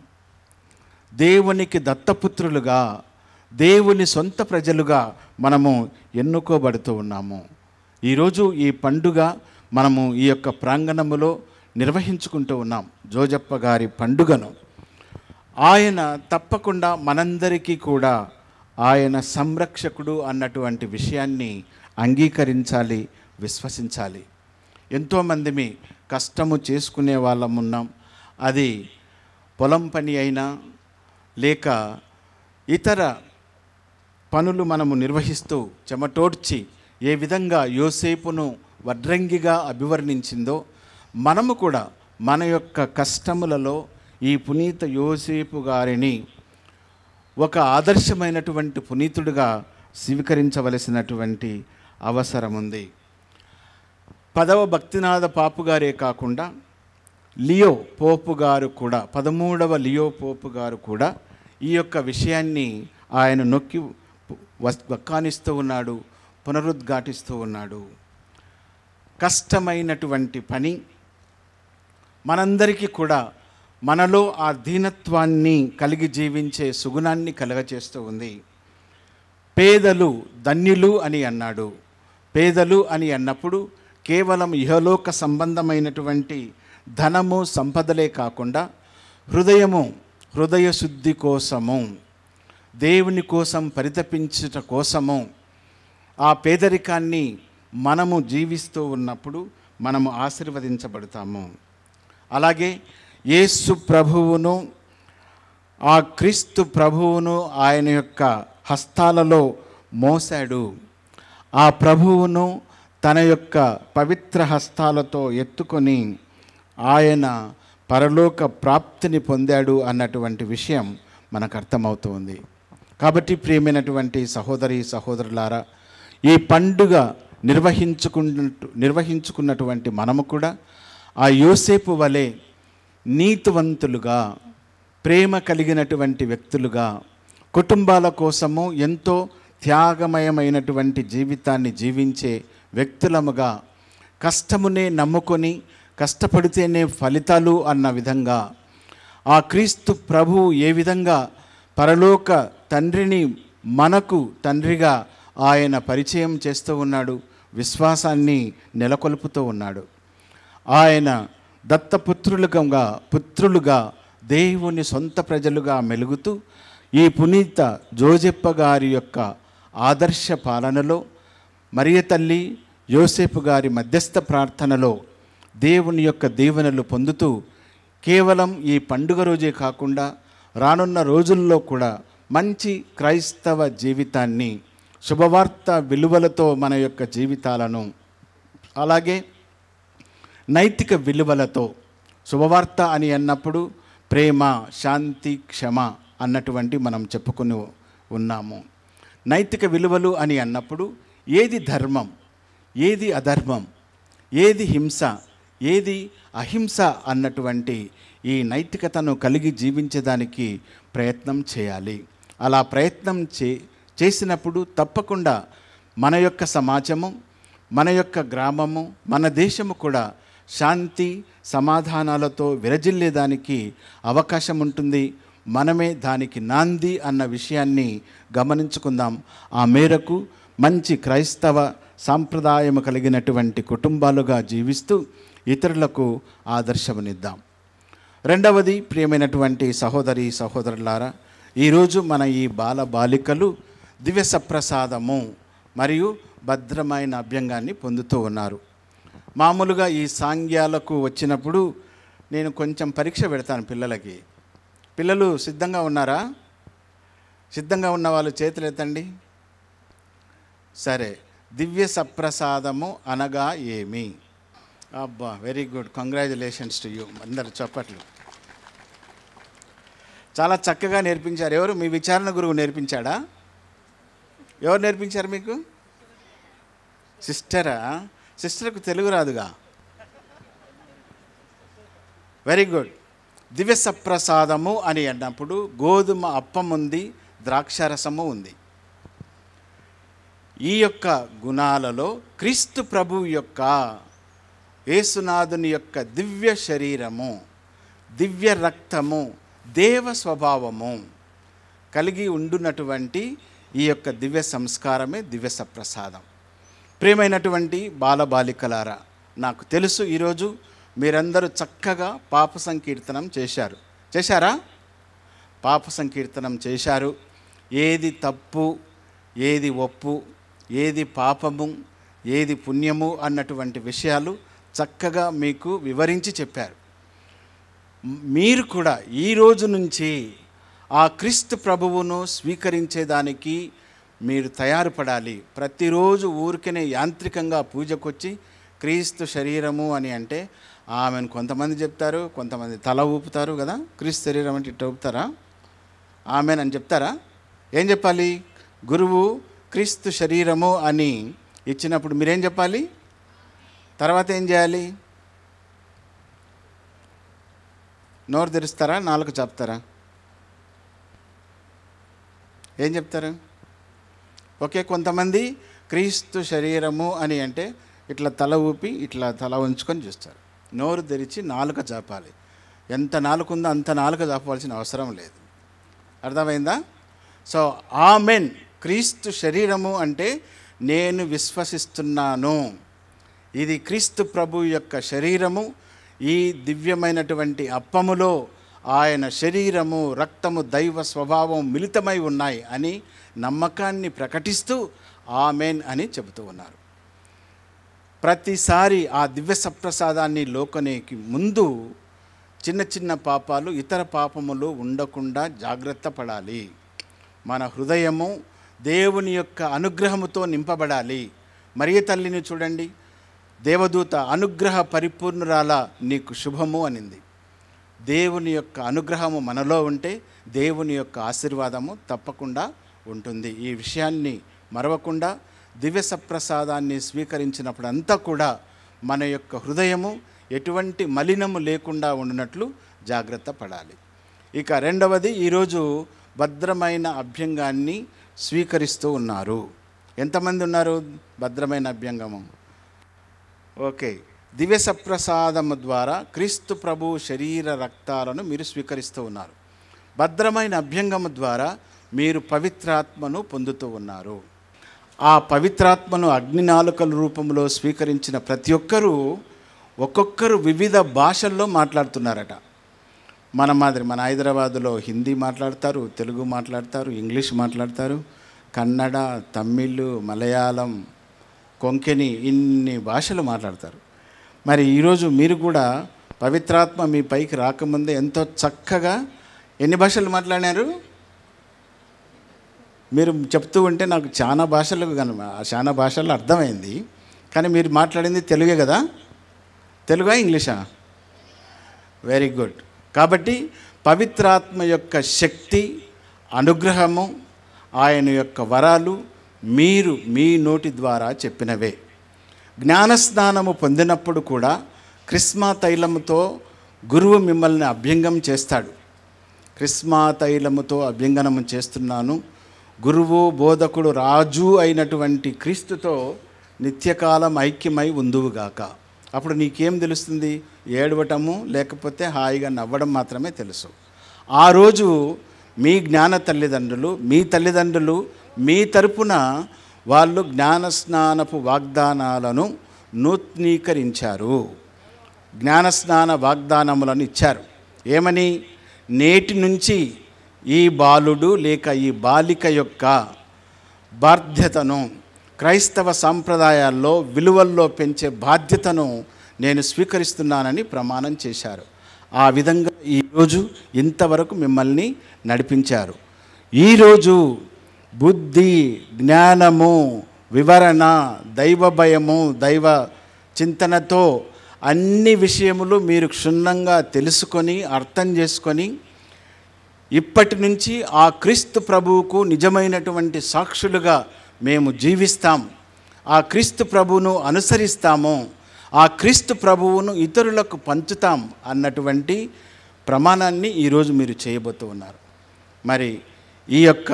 దేవునికి దత్తపుత్రులుగా దేవుని సొంత ప్రజలుగా మనము ఎన్నుకోబడుతూ ఉన్నాము ఈరోజు ఈ పండుగ మనము ఈ యొక్క ప్రాంగణములో నిర్వహించుకుంటూ ఉన్నాం జోజప్ప గారి పండుగను ఆయన తప్పకుండా మనందరికీ కూడా ఆయన సంరక్షకుడు అన్నటువంటి విషయాన్ని అంగీకరించాలి విశ్వసించాలి ఎంతోమంది కష్టము చేసుకునే వాళ్ళం ఉన్నాం అది పొలం పని అయినా లేక ఇతర పనులు మనము నిర్వహిస్తూ చెమటోడ్చి ఏ విధంగా యోసేపును వడ్రంగిగా అభివర్ణించిందో మనము కూడా మన యొక్క కష్టములలో ఈ పునీత యోసేపు గారిని ఒక ఆదర్శమైనటువంటి పునీతుడిగా స్వీకరించవలసినటువంటి అవసరం ఉంది పదవ భక్తినాథ పాపు గారే కాకుండా లియో పోపు గారు కూడా పదమూడవ లియో పోపు గారు కూడా ఈ యొక్క విషయాన్ని ఆయన నొక్కి వస్- వక్కానిస్తూ ఉన్నాడు పునరుద్ఘాటిస్తూ ఉన్నాడు కష్టమైనటువంటి పని మనందరికీ కూడా మనలో ఆ దీనత్వాన్ని కలిగి జీవించే సుగుణాన్ని కలగచేస్తూ ఉంది పేదలు ధన్యులు అని అన్నాడు పేదలు అని అన్నప్పుడు కేవలం ఇహలోక సంబంధమైనటువంటి ధనము సంపదలే కాకుండా హృదయము హృదయ శుద్ధి కోసము దేవుని కోసం పరితపించుట కోసము ఆ పేదరికాన్ని మనము జీవిస్తూ ఉన్నప్పుడు మనము ఆశీర్వదించబడతాము అలాగే యేసు ప్రభువును ఆ క్రీస్తు ప్రభువును ఆయన యొక్క హస్తాలలో మోసాడు ఆ ప్రభువును తన యొక్క పవిత్ర హస్తాలతో ఎత్తుకొని ఆయన పరలోక ప్రాప్తిని పొందాడు అన్నటువంటి విషయం మనకు అర్థమవుతుంది కాబట్టి ప్రియమైనటువంటి సహోదరి సహోదరులారా ఈ పండుగ నిర్వహించుకున్నట్టు నిర్వహించుకున్నటువంటి మనము కూడా ఆ యోసేపు వలె నీతివంతులుగా ప్రేమ కలిగినటువంటి వ్యక్తులుగా కుటుంబాల కోసము ఎంతో త్యాగమయమైనటువంటి జీవితాన్ని జీవించే వ్యక్తులముగా కష్టమునే నమ్ముకొని కష్టపడితేనే ఫలితాలు అన్న విధంగా ఆ క్రీస్తు ప్రభు ఏ విధంగా పరలోక తండ్రిని మనకు తండ్రిగా ఆయన పరిచయం చేస్తూ ఉన్నాడు విశ్వాసాన్ని నెలకొల్పుతూ ఉన్నాడు ఆయన దత్తపుత్రులుగా పుత్రులుగా దేవుని సొంత ప్రజలుగా మెలుగుతూ ఈ పునీత జోజెప్ప గారి యొక్క ఆదర్శ పాలనలో మరియ తల్లి యోసేపు గారి మధ్యస్థ ప్రార్థనలో దేవుని యొక్క దీవెనలు పొందుతూ కేవలం ఈ పండుగ రోజే కాకుండా రానున్న రోజుల్లో కూడా మంచి క్రైస్తవ జీవితాన్ని శుభవార్త విలువలతో మన యొక్క జీవితాలను అలాగే నైతిక విలువలతో శుభవార్త అని అన్నప్పుడు ప్రేమ శాంతి క్షమ అన్నటువంటి మనం చెప్పుకొని ఉన్నాము నైతిక విలువలు అని అన్నప్పుడు ఏది ధర్మం ఏది అధర్మం ఏది హింస ఏది అహింస అన్నటువంటి ఈ నైతికతను కలిగి జీవించేదానికి ప్రయత్నం చేయాలి అలా ప్రయత్నం చే చేసినప్పుడు తప్పకుండా మన యొక్క సమాజము మన యొక్క గ్రామము మన దేశము కూడా శాంతి సమాధానాలతో విరజిల్లేదానికి అవకాశం ఉంటుంది మనమే దానికి నాంది అన్న విషయాన్ని గమనించుకుందాం ఆ మేరకు మంచి క్రైస్తవ సాంప్రదాయం కలిగినటువంటి కుటుంబాలుగా జీవిస్తూ ఇతరులకు ఆదర్శమునిద్దాం రెండవది ప్రియమైనటువంటి సహోదరి సహోదరులారా ఈరోజు మన ఈ బాల బాలికలు దివ్య సప్రసాదము మరియు భద్రమైన అభ్యంగాన్ని పొందుతూ ఉన్నారు మామూలుగా ఈ సాంగ్యాలకు వచ్చినప్పుడు నేను కొంచెం పరీక్ష పెడతాను పిల్లలకి పిల్లలు సిద్ధంగా ఉన్నారా సిద్ధంగా ఉన్న వాళ్ళు చేతులు ఎత్తండి సరే దివ్య సప్రసాదము అనగా ఏమి అబ్బా very good congratulations to you అందరు చప్పట్లు చాలా చక్కగా నేర్పించారు ఎవరు మీ విచారణ గురువు నేర్పించాడా ఎవరు నేర్పించారు మీకు సిస్టరా సిస్టర్కు తెలుగు రాదుగా వెరీ గుడ్ దివ్య సప్రసాదము అని అన్నప్పుడు గోధుమ అప్పం ఉంది ద్రాక్షారసము ఉంది ఈ యొక్క గుణాలలో క్రీస్తు ప్రభు యొక్క యేసునాథుని యొక్క దివ్య శరీరము దివ్య రక్తము దేవ స్వభావము కలిగి ఉండునటువంటి ఈ యొక్క దివ్య సంస్కారమే దివ్య సప్రసాదం ప్రియమైనటువంటి బాలబాలికలారా నాకు తెలుసు ఈరోజు మీరందరూ చక్కగా పాప సంకీర్తనం చేశారు చేశారా పాప సంకీర్తనం చేశారు ఏది తప్పు ఏది ఒప్పు ఏది పాపము ఏది పుణ్యము అన్నటువంటి విషయాలు చక్కగా మీకు వివరించి చెప్పారు మీరు కూడా ఈ రోజు నుంచి ఆ క్రీస్తు ప్రభువును స్వీకరించేదానికి మీరు తయారుపడాలి ప్రతిరోజు ఊరికనే యాంత్రికంగా పూజకొచ్చి క్రీస్తు శరీరము అని అంటే ఆమెను కొంతమంది చెప్తారు కొంతమంది తల ఊపుతారు కదా క్రీస్తు శరీరం అంటే ఇట్లా ఊపుతారా ఆమెనని చెప్తారా ఏం చెప్పాలి గురువు క్రీస్తు శరీరము అని ఇచ్చినప్పుడు మీరేం చెప్పాలి తర్వాత ఏం చేయాలి నోరు తెరుస్తారా నాలుగు చెప్తారా ఏం చెప్తారు ఓకే కొంతమంది క్రీస్తు శరీరము అని అంటే ఇట్లా తల ఊపి ఇట్లా తల ఉంచుకొని చూస్తారు నోరు తెరిచి నాలుక చాపాలి ఎంత నాలుక ఉందో అంత నాలుక చాపవలసిన అవసరం లేదు అర్థమైందా సో ఆమెన్ క్రీస్తు శరీరము అంటే నేను విశ్వసిస్తున్నాను ఇది క్రీస్తు ప్రభు యొక్క శరీరము ఈ దివ్యమైనటువంటి అప్పములో ఆయన శరీరము రక్తము దైవ స్వభావం మిళితమై ఉన్నాయి అని నమ్మకాన్ని ప్రకటిస్తూ ఆమెన్ అని చెబుతూ ఉన్నారు ప్రతిసారి ఆ దివ్య సప్రసాదాన్ని లోకనేకి ముందు చిన్న చిన్న పాపాలు ఇతర పాపములు ఉండకుండా జాగ్రత్త పడాలి మన హృదయము దేవుని యొక్క అనుగ్రహముతో నింపబడాలి మరియ తల్లిని చూడండి దేవదూత అనుగ్రహ పరిపూర్ణురాల నీకు శుభము అనింది దేవుని యొక్క అనుగ్రహము మనలో ఉంటే దేవుని యొక్క ఆశీర్వాదము తప్పకుండా ఉంటుంది ఈ విషయాన్ని మరవకుండా దివ్య సప్రసాదాన్ని స్వీకరించినప్పుడంతా కూడా మన యొక్క హృదయము ఎటువంటి మలినము లేకుండా ఉండినట్లు జాగ్రత్త పడాలి ఇక రెండవది ఈరోజు భద్రమైన అభ్యంగాన్ని స్వీకరిస్తూ ఉన్నారు ఎంతమంది ఉన్నారు భద్రమైన అభ్యంగము ఓకే దివ్య సప్రసాదము ద్వారా క్రీస్తు ప్రభు శరీర రక్తాలను మీరు స్వీకరిస్తూ ఉన్నారు భద్రమైన అభ్యంగము ద్వారా మీరు పవిత్రాత్మను పొందుతూ ఉన్నారు ఆ పవిత్రాత్మను అగ్ని నాలుకల రూపంలో స్వీకరించిన ప్రతి ఒక్కరూ ఒక్కొక్కరు వివిధ భాషల్లో మాట్లాడుతున్నారట మన మాదిరి మన హైదరాబాదులో హిందీ మాట్లాడతారు తెలుగు మాట్లాడతారు ఇంగ్లీష్ మాట్లాడతారు కన్నడ తమిళ్ మలయాళం కొంకెని ఇన్ని భాషలు మాట్లాడతారు మరి ఈరోజు మీరు కూడా పవిత్రాత్మ మీ పైకి రాకముందే ఎంతో చక్కగా ఎన్ని భాషలు మాట్లాడినారు మీరు చెప్తూ ఉంటే నాకు చాలా భాషలు కన చాలా భాషల్లో అర్థమైంది కానీ మీరు మాట్లాడింది తెలుగే కదా తెలుగా ఇంగ్లీషా వెరీ గుడ్ కాబట్టి పవిత్రాత్మ యొక్క శక్తి అనుగ్రహము ఆయన యొక్క వరాలు మీరు మీ నోటి ద్వారా చెప్పినవే జ్ఞానస్నానము పొందినప్పుడు కూడా క్రిస్మా తైలముతో గురువు మిమ్మల్ని అభ్యంగం చేస్తాడు క్రిస్మా తైలముతో అభ్యంగనము చేస్తున్నాను గురువు బోధకుడు రాజు అయినటువంటి క్రీస్తుతో నిత్యకాలం ఐక్యమై ఉందువుగాక అప్పుడు నీకేం తెలుస్తుంది ఏడవటము లేకపోతే హాయిగా నవ్వడం మాత్రమే తెలుసు ఆ రోజు మీ జ్ఞాన తల్లిదండ్రులు మీ తల్లిదండ్రులు మీ తరపున వాళ్ళు జ్ఞానస్నానపు వాగ్దానాలను నూతనీకరించారు జ్ఞానస్నాన వాగ్దానములను ఇచ్చారు ఏమని నేటి నుంచి ఈ బాలుడు లేక ఈ బాలిక యొక్క బాధ్యతను క్రైస్తవ సాంప్రదాయాల్లో విలువల్లో పెంచే బాధ్యతను నేను స్వీకరిస్తున్నానని ప్రమాణం చేశారు ఆ విధంగా ఈరోజు ఇంతవరకు మిమ్మల్ని నడిపించారు ఈరోజు బుద్ధి జ్ఞానము వివరణ దైవ భయము దైవ చింతనతో అన్ని విషయములు మీరు క్షుణ్ణంగా తెలుసుకొని అర్థం చేసుకొని ఇప్పటి నుంచి ఆ క్రీస్తు ప్రభువుకు నిజమైనటువంటి సాక్షులుగా మేము జీవిస్తాం ఆ క్రీస్తు ప్రభువును అనుసరిస్తాము ఆ క్రీస్తు ప్రభువును ఇతరులకు పంచుతాం అన్నటువంటి ప్రమాణాన్ని ఈరోజు మీరు చేయబోతూ ఉన్నారు మరి ఈ యొక్క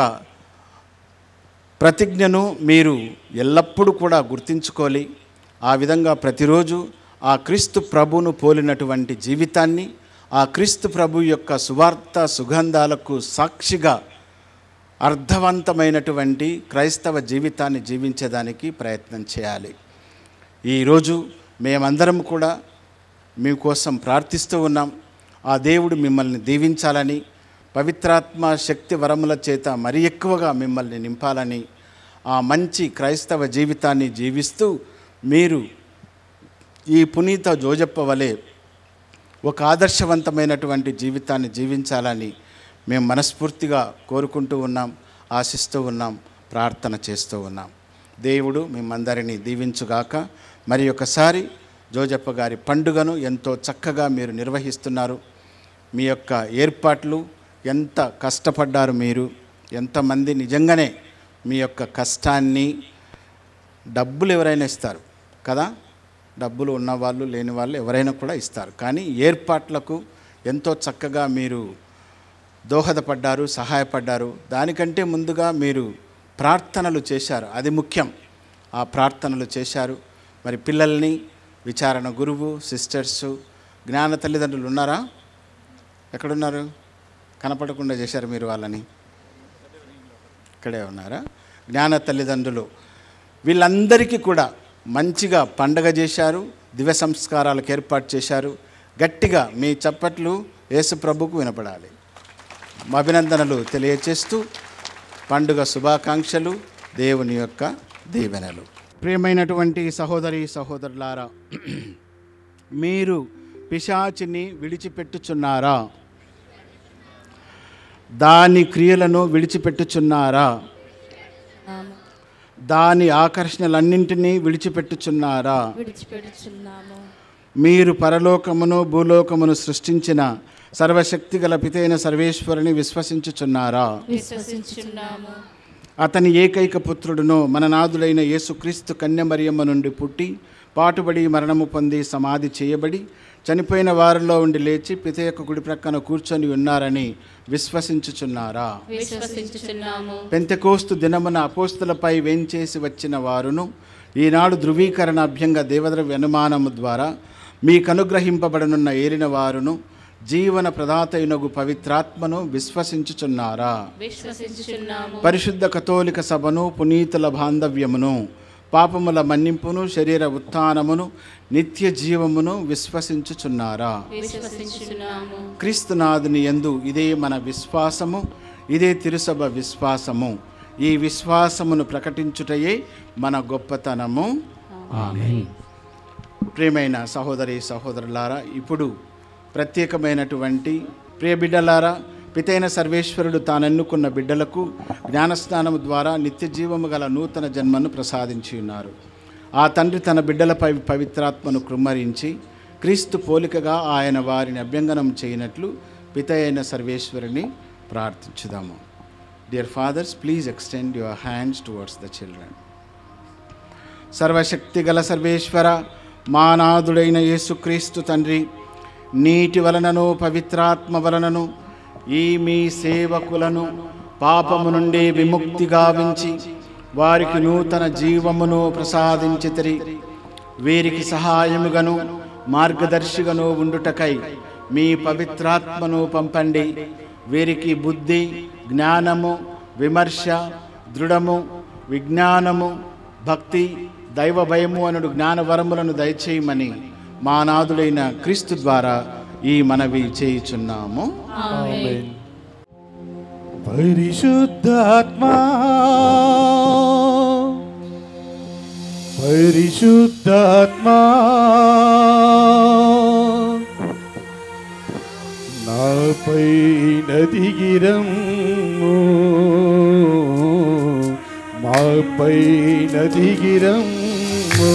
ప్రతిజ్ఞను మీరు ఎల్లప్పుడూ కూడా గుర్తించుకోవాలి ఆ విధంగా ప్రతిరోజు ఆ క్రీస్తు ప్రభువును పోలినటువంటి జీవితాన్ని ఆ క్రీస్తు ప్రభు యొక్క సువార్త సుగంధాలకు సాక్షిగా అర్థవంతమైనటువంటి క్రైస్తవ జీవితాన్ని జీవించేదానికి ప్రయత్నం చేయాలి ఈరోజు మేమందరం కూడా మీకోసం ప్రార్థిస్తూ ఉన్నాం ఆ దేవుడు మిమ్మల్ని దీవించాలని పవిత్రాత్మ శక్తి వరముల చేత మరి ఎక్కువగా మిమ్మల్ని నింపాలని ఆ మంచి క్రైస్తవ జీవితాన్ని జీవిస్తూ మీరు ఈ పునీత జోజప్ప వలె ఒక ఆదర్శవంతమైనటువంటి జీవితాన్ని జీవించాలని మేము మనస్ఫూర్తిగా కోరుకుంటూ ఉన్నాం ఆశిస్తూ ఉన్నాం ప్రార్థన చేస్తూ ఉన్నాం దేవుడు మిమ్మందరినీ దీవించుగాక మరి ఒకసారి జోజప్ప గారి పండుగను ఎంతో చక్కగా మీరు నిర్వహిస్తున్నారు మీ యొక్క ఏర్పాట్లు ఎంత కష్టపడ్డారు మీరు ఎంతమంది నిజంగానే మీ యొక్క కష్టాన్ని డబ్బులు ఎవరైనా ఇస్తారు కదా డబ్బులు ఉన్నవాళ్ళు లేని వాళ్ళు ఎవరైనా కూడా ఇస్తారు కానీ ఏర్పాట్లకు ఎంతో చక్కగా మీరు దోహదపడ్డారు సహాయపడ్డారు దానికంటే ముందుగా మీరు ప్రార్థనలు చేశారు అది ముఖ్యం ఆ ప్రార్థనలు చేశారు మరి పిల్లల్ని విచారణ గురువు సిస్టర్స్ జ్ఞాన తల్లిదండ్రులు ఉన్నారా ఎక్కడున్నారు కనపడకుండా చేశారు మీరు వాళ్ళని ఇక్కడే ఉన్నారా జ్ఞాన తల్లిదండ్రులు వీళ్ళందరికీ కూడా మంచిగా పండగ చేశారు దివ్య సంస్కారాలకు ఏర్పాటు చేశారు గట్టిగా మీ చప్పట్లు యేసు ప్రభుకు వినపడాలి మా అభినందనలు తెలియచేస్తూ పండుగ శుభాకాంక్షలు దేవుని యొక్క దీవెనలు ప్రియమైనటువంటి సహోదరి సహోదరులారా మీరు పిశాచిని విడిచిపెట్టుచున్నారా దాని క్రియలను విడిచిపెట్టుచున్నారా దాని ఆకర్షణలన్నింటినీ విడిచిపెట్టుచున్నారా విడిచిపెడుచున్నాము మీరు పరలోకమును భూలోకమును సృష్టించిన సర్వశక్తి గల పితైన సర్వేశ్వరుని విశ్వసించుచున్నారా విశ్వసించున్నాము అతని ఏకైక పుత్రుడును మన నాథుడైన యేసుక్రీస్తు కన్యమరియమ్మ నుండి పుట్టి పాటుబడి మరణము పొంది సమాధి చేయబడి చనిపోయిన వారిలో ఉండి లేచి పిత యొక్క కుడి ప్రక్కన కూర్చొని ఉన్నారని విశ్వసించుచున్నారా విశ్వసించుచున్నాము పెంతెకోస్తు దినమున అపోస్తులపై వేంచేసి వచ్చిన వారును ఈనాడు ధృవీకరణ అభ్యంగ దేవద్రవ్య అనుమానము ద్వారా మీకు అనుగ్రహింపబడనున్న ఏలిన వారును జీవన ప్రదాతయునగు పవిత్రాత్మను విశ్వసించుచున్నారా విశ్వసించుచున్నాము పరిశుద్ధ కథోలిక సభను పునీతుల బాంధవ్యమును పాపముల మన్నింపును శరీర ఉత్థానమును నిత్య జీవమును విశ్వసించుచున్నారా విశ్వసించుచున్నాము క్రీస్తునాథుని యందు ఇదే మన విశ్వాసము ఇదే తిరుసభ విశ్వాసము ఈ విశ్వాసమును ప్రకటించుటయే మన గొప్పతనము ప్రియమైన సహోదరి సహోదరులారా ఇప్పుడు ప్రత్యేకమైనటువంటి ప్రియ బిడ్డలారా పితైన సర్వేశ్వరుడు తానెన్నుకున్న బిడ్డలకు జ్ఞానస్నానము ద్వారా నిత్య జీవము గల నూతన జన్మను ప్రసాదించి ఉన్నారు ఆ తండ్రి తన బిడ్డలపై పవిత్రాత్మను కృమ్మరించి క్రీస్తు పోలికగా ఆయన వారిని అభ్యంగనం చేయనట్లు పిత అయిన సర్వేశ్వరుని ప్రార్థించుదాము dear fathers please extend your hands towards the children సర్వశక్తి గల సర్వేశ్వర మానాథుడైన యేసుక్రీస్తు తండ్రి నీటి వలనను పవిత్రాత్మ వలనను ఈ మీ సేవకులను పాపము నుండి విముక్తి గావించి వారికి నూతన జీవమును ప్రసాదించితిరి వీరికి సహాయముగను మార్గదర్శిగను ఉండుటకై మీ పవిత్రాత్మను పంపండి వీరికి బుద్ధి జ్ఞానము విమర్శ దృఢము విజ్ఞానము భక్తి దైవ భయము అనుడు జ్ఞానవరములను దయచేయమని మా నాథుడైన క్రీస్తు ద్వారా ఈ మనవి చేయుచున్నాము పరిశుద్ధాత్మా పరిశుద్ధాత్మా నాపై నదిగిరము మాపై నదిగిరము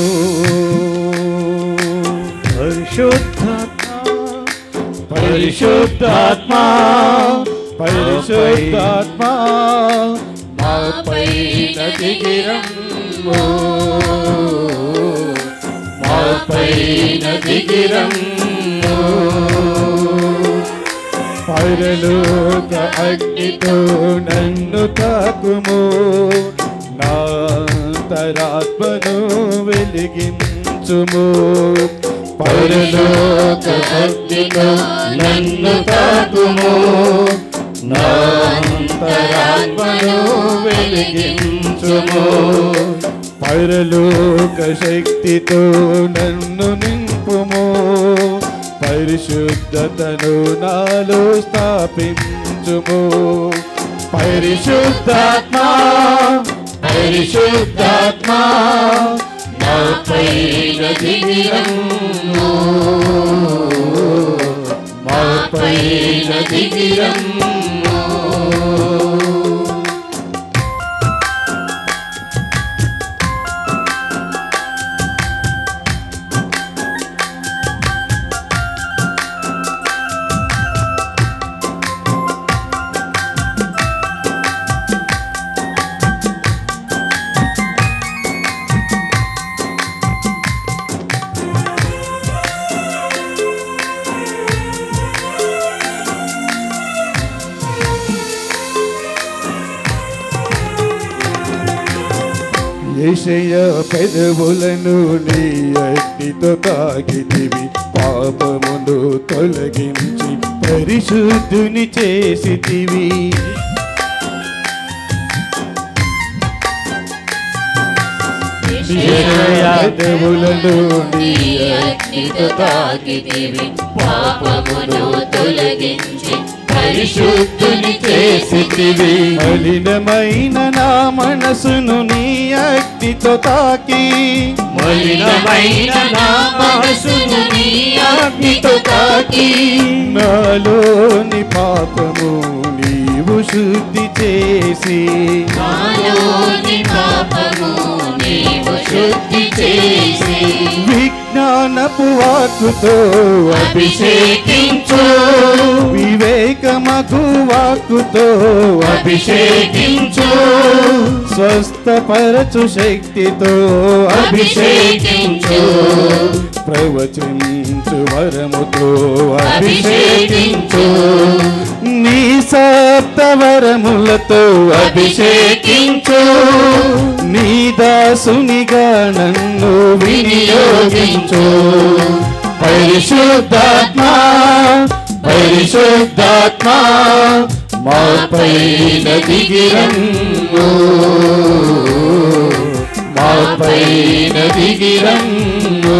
పరిశుద్ధాత్మా పరిశుద్ధాత్మా పరిశుద్ధాత్మా మాపై నదిగిరము మాపై నదిగిరము పరలోక అగ్నితో నన్ను తాకుము నా అంతరాత్మను వెలిగించుము పరలోక అగ్నితో నన్ను తాకుము నా అంతరాత్మను వెలిగించుము పరలోక శక్తితో నన్ను నింపుము పరిశుద్ధతను నాలో స్థాపించుము పరిశుద్ధాత్మా పరిశుద్ధాత్మా మాపై నదిగిరము మాపై నదిగిరము ఏషయ పెదవులను నీ అగ్నితో తాకితివి పాపమును తొలగించి పరిశుద్ధుని చేసితివి పెదవులను నీ అగ్నితో తాకితివి పాపమును తొలగించి పరిశుద్ధుని చేసితివి మలినమైన నా మనసును నీ అగ్నితో తాకి మలినమైన నా మనసును నీ అగ్నితో తాకి నాలోని పాపము నీవు శుద్ధి చేసి నాలోని పాపము నీవు శుద్ధి చేసి విజ్ఞానపు వాక్కుతో అభిషేకించు వివేకమగు వాక్కుతో అభిషేకించు స్వస్థపరచు శక్తితో అభిషేకించు ప్రవచించు వరముతో అభిషేకించు నీ సప్తవరములతో అభిషేకించు నీ దాసునిగా నన్ను వినియోగించు పరిశుద్ధాత్మా పరిశుద్ధాత్మా మాపై నదిగిరము మాపై నదిగిరము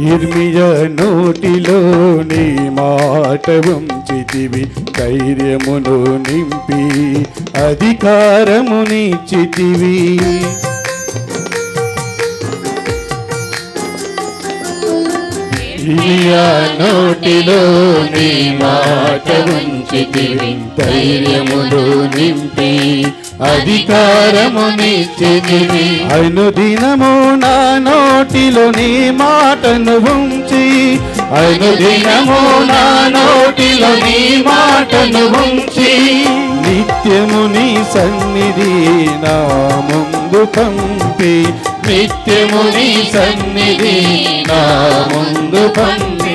ఇర్మియ నోటిలో నీ మాట ఉంచితివి ధైర్యమును నింపి అధికారమునిచ్చితివి ఇలియా నోటిలో నీ మాట ఉంచితివి ధైర్యమును నింపి అధికారమునిచ్చితివి అనుదినము నా నోటిలో నీ మాటను ఉంచి అనుదినము నా నోటిలో నీ మాటను ఉంచి నిత్యము నీ సన్నిధి నా ముందు పంపి నిత్యము నీ సన్నిధి నా ముందు పంపి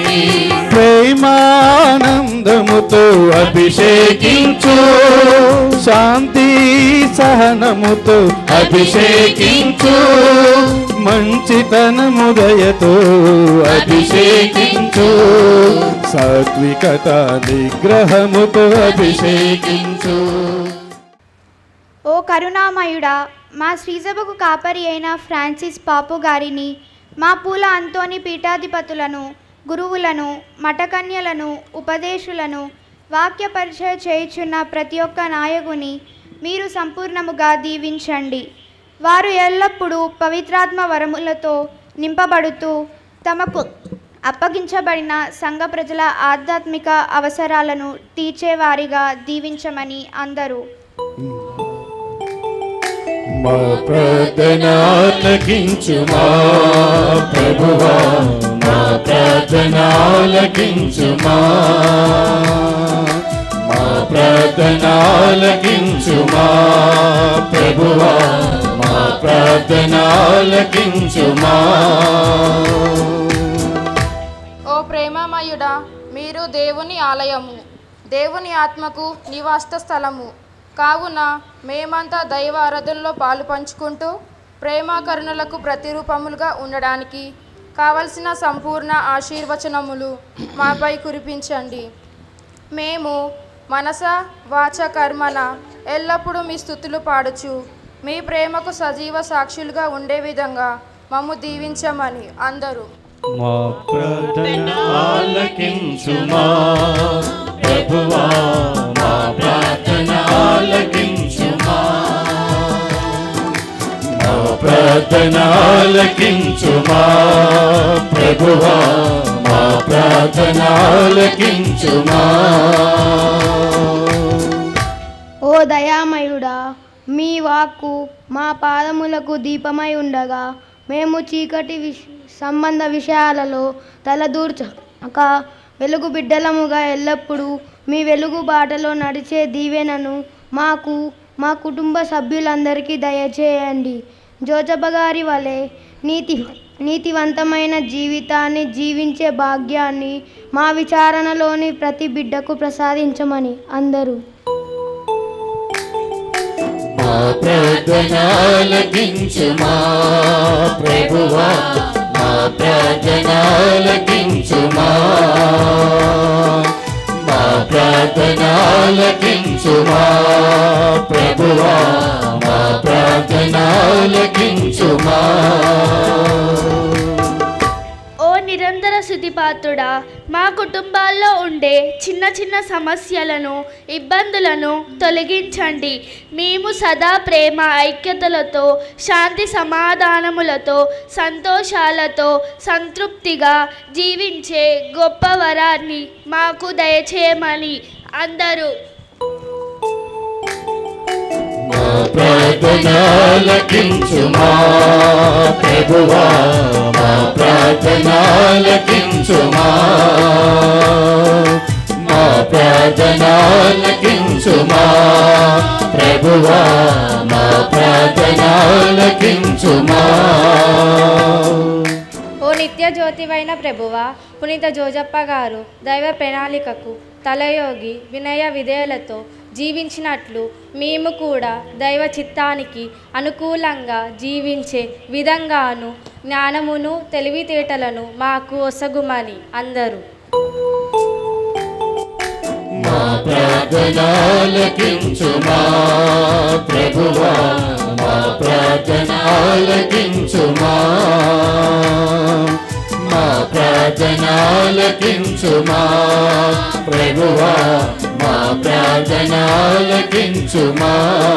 ప్రేమానందముతో అభిషేకించు శాంతి సహనముతో అభిషేకించు మంచితనము దయతో అభిషేకించు సాత్వికత నిగ్రహముతో అభిషేకించు ఓ కరుణామయుడా మా శ్రీసభకు కాపరి అయిన ఫ్రాన్సిస్ పాపు గారిని మా పూల అంతోని పీఠాధిపతులను గురువులను మఠకన్యలను ఉపదేశులను వాక్య పరిచయ చేయుచున్న ప్రతి ఒక్క నాయకుని మీరు సంపూర్ణముగా దీవించండి వారు ఎల్లప్పుడూ పవిత్రాత్మ వరములతో నింపబడుతూ తమకు అప్పగించబడిన సంఘ ప్రజల ఆధ్యాత్మిక అవసరాలను తీర్చేవారిగా దీవించమని అందరూ మా ప్రార్థనాలకించుమా ప్రభువా మా ప్రార్థనాలకించుమా మా ప్రార్థనాలకించుమా ప్రభువా మా ప్రార్థనాలకించుమా ఓ ప్రేమమయుడా మీరు దేవుని ఆలయము దేవుని ఆత్మకు నివాస స్థలము కావున మేమంతా దైవ ఆరాధనలో పాలు పంచుకుంటూ ప్రేమ కరుణలకు ప్రతిరూపములుగా ఉండడానికి కావలసిన సంపూర్ణ ఆశీర్వచనములు మాపై కురిపించండి మేము మనస వాచ కర్మన ఎల్లప్పుడూ మీ స్థుతులు పాడుచు మీ ప్రేమకు సజీవ సాక్షులుగా ఉండే విధంగా మమ్ము దీవించమని అందరూ మా ప్రార్థన ఆలకించుమా ప్రభువా మా ప్రార్థన ఆలకించుమా మా ప్రార్థన ఆలకించుమా ప్రభువా మా ప్రార్థన ఆలకించుమా ఓ దయామయుడా మీ వాక్కు మా పాదములకు దీపమై ఉండగా మేము చీకటి విష సంబంధ విషయాలలో తలదూర్చక వెలుగు బిడ్డలముగా ఎల్లప్పుడూ మీ వెలుగు బాటలో నడిచే దీవెనను మాకు మా కుటుంబ సభ్యులందరికీ దయచేయండి జోజప్ప గారి వలె నీతి నీతివంతమైన జీవితాన్ని జీవించే భాగ్యాన్ని మా విచారణలోని ప్రతి బిడ్డకు ప్రసాదించమని అందరూ మా ప్రార్థనాలకించుమా ప్రభువా మా ప్రార్థనాలకించుమా మా ప్రార్థనాలకించుమా ప్రభువా మా ప్రార్థనాలకించుమా ఓ నిరంతర శుతిపాత్రుడా మా కుటుంబాల్లో ఉండే చిన్న చిన్న సమస్యలను ఇబ్బందులను తొలగించండి మేము సదా ప్రేమ ఐక్యతలతో శాంతి సమాధానములతో సంతోషాలతో సంతృప్తిగా జీవించే గొప్ప వరాన్ని మాకు దయచేయమని అందరూ మా ప్రార్థనాలకించుమా ప్రభువా మా ప్రార్థనాలకించుమా మా ప్రార్థనాలకించుమా ప్రభువా మా ప్రార్థనాలకించుమా ఓ నిత్య జ్యోతివైన ప్రభువ పునీత జోజప్ప గారు దైవ ప్రణాళికకు తలయోగి వినయ విధేయులతో జీవించినట్లు మేము కూడా దైవ చిత్తానికి అనుకూలంగా జీవించే విధంగాను జ్ఞానమును తెలివితేటలను మాకు ఒసగుమని అందరూ మా ప్రార్థనాలకించుమా ప్రభువా మా ప్రార్థనాలకించుమా మా ప్రా ప్రార్థనాలకించుమా ప్రభువా మా ప్రార్థనాలకించుమా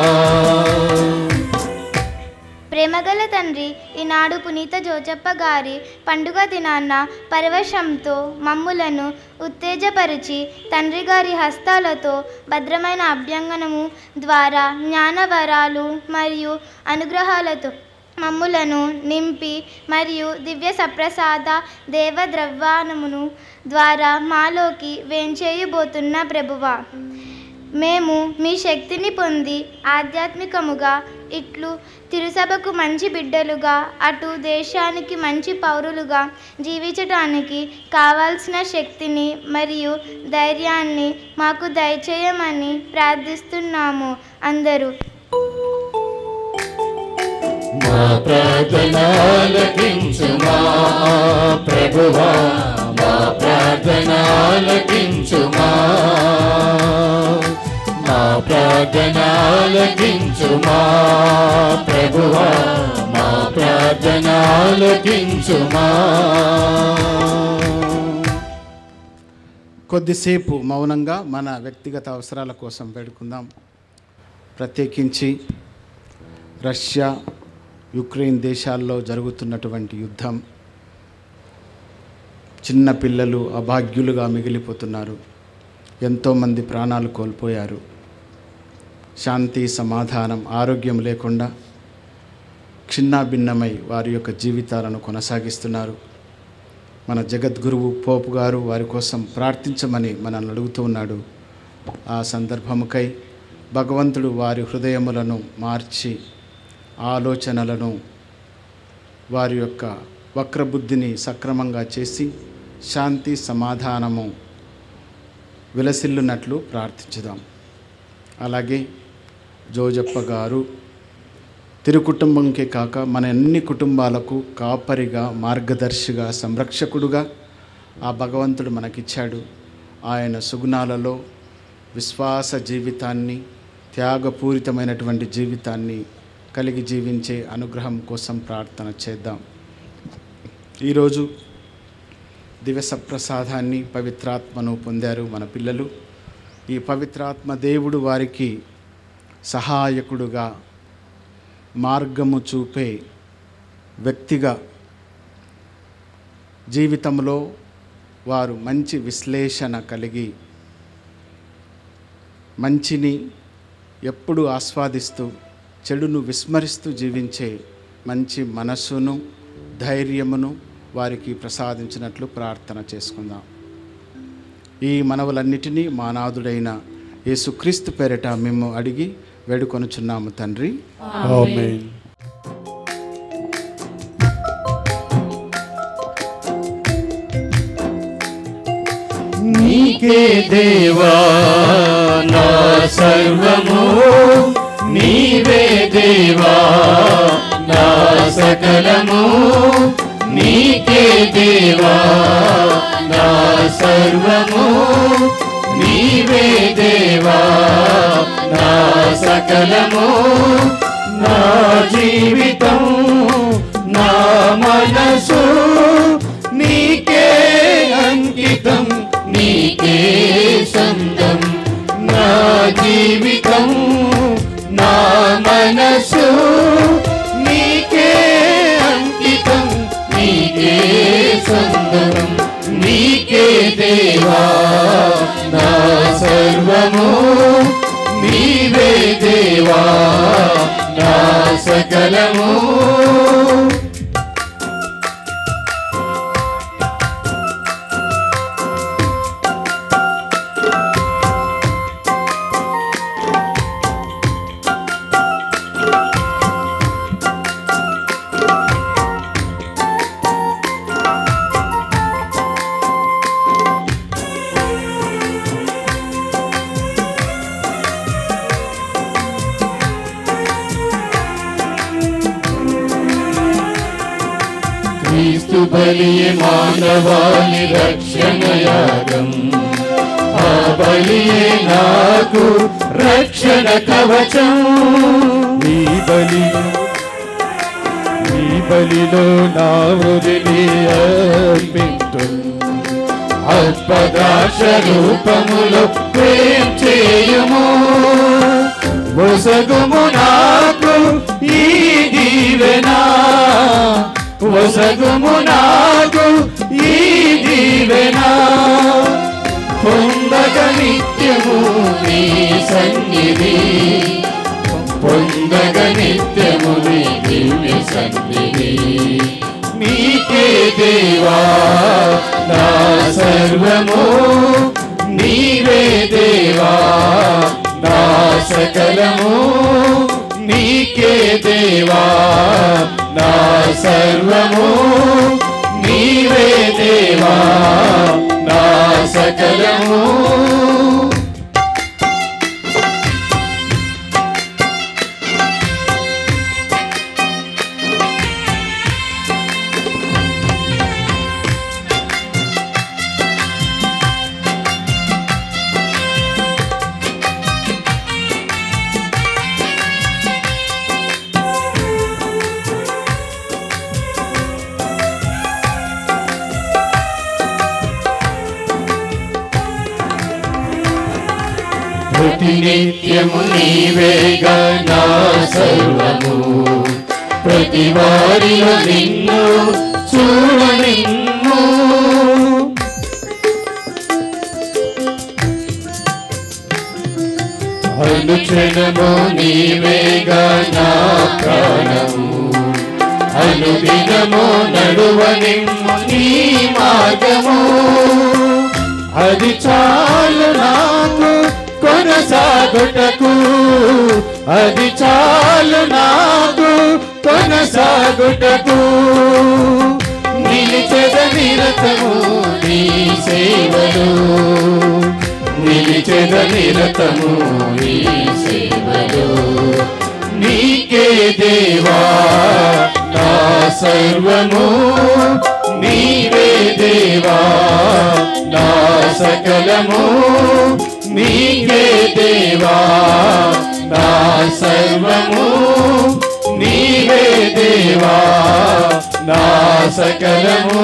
ప్రేమగల తండ్రి ఈనాడు పునీత జోజప్ప గారి పండుగ దినాన్న పరవశంతో మమ్ములను ఉత్తేజపరిచి తండ్రి గారి హస్తాలతో భద్రమైన అభ్యంగనము ద్వారా జ్ఞానవరాలు మరియు అనుగ్రహాలతో మమ్ములను నింపి మరియు దివ్య సప్రసాద దేవద్రవ్యానమును ద్వారా మాలోకి వేంచేయబోతున్న ప్రభువా మేము మీ శక్తిని పొంది ఆధ్యాత్మికముగా ఇట్లు తిరుసభకు మంచి బిడ్డలుగా అటు దేశానికి మంచి పౌరులుగా జీవించటానికి కావాల్సిన శక్తిని మరియు ధైర్యాన్ని మాకు దయచేయమని ప్రార్థిస్తున్నాము అందరూ మా ప్రార్థనాలకించుమా ప్రభువా మా ప్రార్థనాలకించుమా మా ప్రార్థనాలకించుమా ప్రభువా మా ప్రార్థనాలకించుమా కొద్దిసేపు మౌనంగా మన వ్యక్తిగత అవసరాల కోసం వేడుకుందాం ప్రత్యేకించి రష్యా యుక్రెయిన్ దేశాల్లో జరుగుతున్నటువంటి యుద్ధం చిన్న పిల్లలు అభాగ్యులుగా మిగిలిపోతున్నారు ఎంతోమంది ప్రాణాలు కోల్పోయారు శాంతి సమాధానం ఆరోగ్యం లేకుండా క్షిన్నాభిన్నమై వారి యొక్క జీవితాలను కొనసాగిస్తున్నారు మన జగద్గురువు పోపు గారు వారి కోసం ప్రార్థించమని మనల్ని అడుగుతూ ఉన్నాడు ఆ సందర్భముకై భగవంతుడు వారి హృదయములను మార్చి ఆలోచనలను వారి యొక్క వక్రబుద్ధిని సక్రమంగా చేసి శాంతి సమాధానము విలసిల్లునట్లు ప్రార్థించుదాం అలాగే జోజప్ప గారు తిరు కుటుంబంకే కాక మన అన్ని కుటుంబాలకు కాపరిగా మార్గదర్శిగా సంరక్షకుడుగా ఆ భగవంతుడు మనకిచ్చాడు ఆయన సుగుణాలలో విశ్వాస జీవితాన్ని త్యాగపూరితమైనటువంటి జీవితాన్ని కలిగి జీవించే అనుగ్రహం కోసం ప్రార్థన చేద్దాం ఈరోజు దివ్య ప్రసాదాన్ని పవిత్రాత్మను పొందారు మన పిల్లలు ఈ పవిత్రాత్మ దేవుడు వారికి సహాయకుడుగా మార్గము చూపే వ్యక్తిగా జీవితంలో వారు మంచి విశ్లేషణ కలిగి మంచిని ఎప్పుడు ఆస్వాదిస్తూ చెడును విస్మరిస్తూ జీవించే మంచి మనస్సును ధైర్యమును వారికి ప్రసాదించినట్లు ప్రార్థన చేసుకుందాం ఈ మనవులన్నిటినీ మానాథుడైన యేసుక్రీస్తు పేరిట మేము అడిగి వేడుకొనుచున్నాము తండ్రి ఆమేన్. నీకే దేవా నా సర్వము నీవే దేవా నా సకలము నీకే దేవా నా సర్వము నీవే దేవా నా సకలము నా జీవితం నా మనసు నీకే అంకితం నీకే సందం నా జీవితం నా మనసు నీకే అంకితం నీకే సందం నీకే దేవా నా సర్వము నీవే దేవా నా సకలము క్రీస్తు బలియే మానవాళి రక్షణ యాగం ఆ బలియే నాకు రక్షణ కవచం నీ బలి నీ బలిలో నా వృదిని అర్పించు అల్పద్రాక్ష రూపములో ప్రేమ చేయుము వసగుము నాకు ఈ దీవెన వసగుము నాకు ఈ దీవెన పొందగ నిత్యము నీ సన్నిధి పొందగ నిత్యము నీ దివ్య సన్నిధి నీకే దేవా నా సర్వము నీవే దేవా నా సకలము నీకే దేవా నా సర్వము నీవే దేవా నా సకలము ప్రతినిత్యము నీవేగా నా సర్వము ప్రతి వారిలో నిన్ను చూడ నిన్ను అనుక్షణము నీవేగా నా ప్రాణము అనుదినము నడువ నిమ్ము నీ మార్గము అది చాలు నాకు కొనసాగుటకు అది చాలు నాకు కొనసాగుటకు నిలిచెద నిరతము నీ సేవలు నిలిచెద నిరతము నీ సేవలు నీకే దేవా నా సర్వము నీవే దేవా నా సకలము నీకే దేవా నా సర్వము నీవే దేవా నా సకలము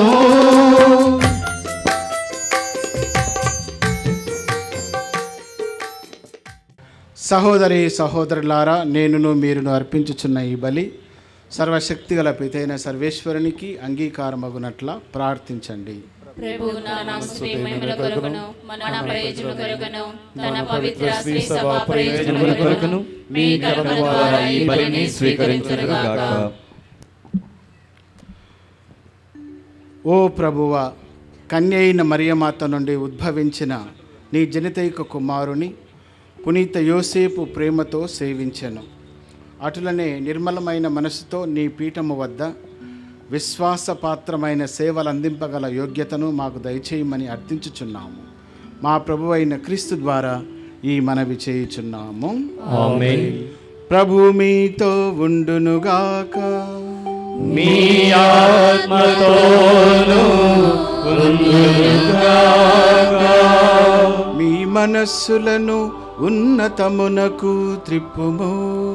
సహోదరి సహోదరులారా నేనును మీరును అర్పించుచున్న ఈ బలి సర్వశక్తిగల పితైన సర్వేశ్వరునికి అంగీకారమగునట్ల ప్రార్థించండి ప్రభు నా నామస్తుతి మహిమల కొరకును మన ప్రయోజన కొరకును తన పవిత్ర శ్రీ సభ ప్రయోజనముల కొరకును మీ కర్మ ద్వారా ఈ బలిని స్వీకరించునుగాక ఓ ప్రభువ కన్య అయిన మరియమాత నుండి ఉద్భవించిన నీ జనితైక కుమారుని పునీత యోసేపు ప్రేమతో సేవించెను అటులనే నిర్మలమైన మనసుతో నీ పీఠము వద్ద విశ్వాసపాత్రమైన సేవలు అందింపగల యోగ్యతను మాకు దయచేయమని అర్థించుచున్నాము మా ప్రభు అయిన క్రీస్తు ద్వారా ఈ మనవి చేయుచున్నాము ఆమేన్. ప్రభు మీతో ఉండునుగాక మీ ఆత్మతోను మీ మనస్సులను ఉన్నతమునకు త్రిప్పుము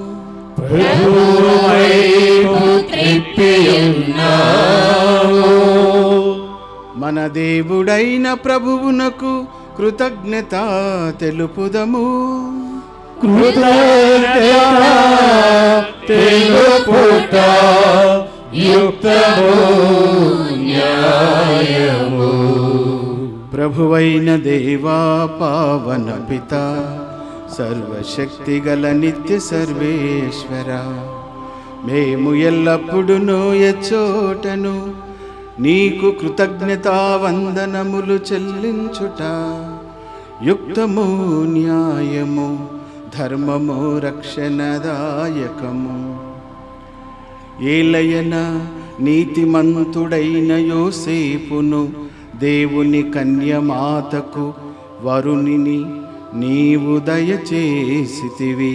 మన దేవుడైన ప్రభువునకు కృతజ్ఞత తెలుపుదము తెలుపుట యుక్తము న్యాయము ప్రభువైన దేవా పావన పిత సర్వశక్తిగల నిత్య సర్వేశ్వర మేము ఎల్లప్పుడూ ఎచ్చోటను నీకు కృతజ్ఞతా వందనములు చెల్లించుట యుక్తము న్యాయము ధర్మము రక్షణదాయకము ఏలయన నీతిమంతుడైన యోసేపును దేవుని కన్యమాతకు వరుణిని నీవు దయచేసితివి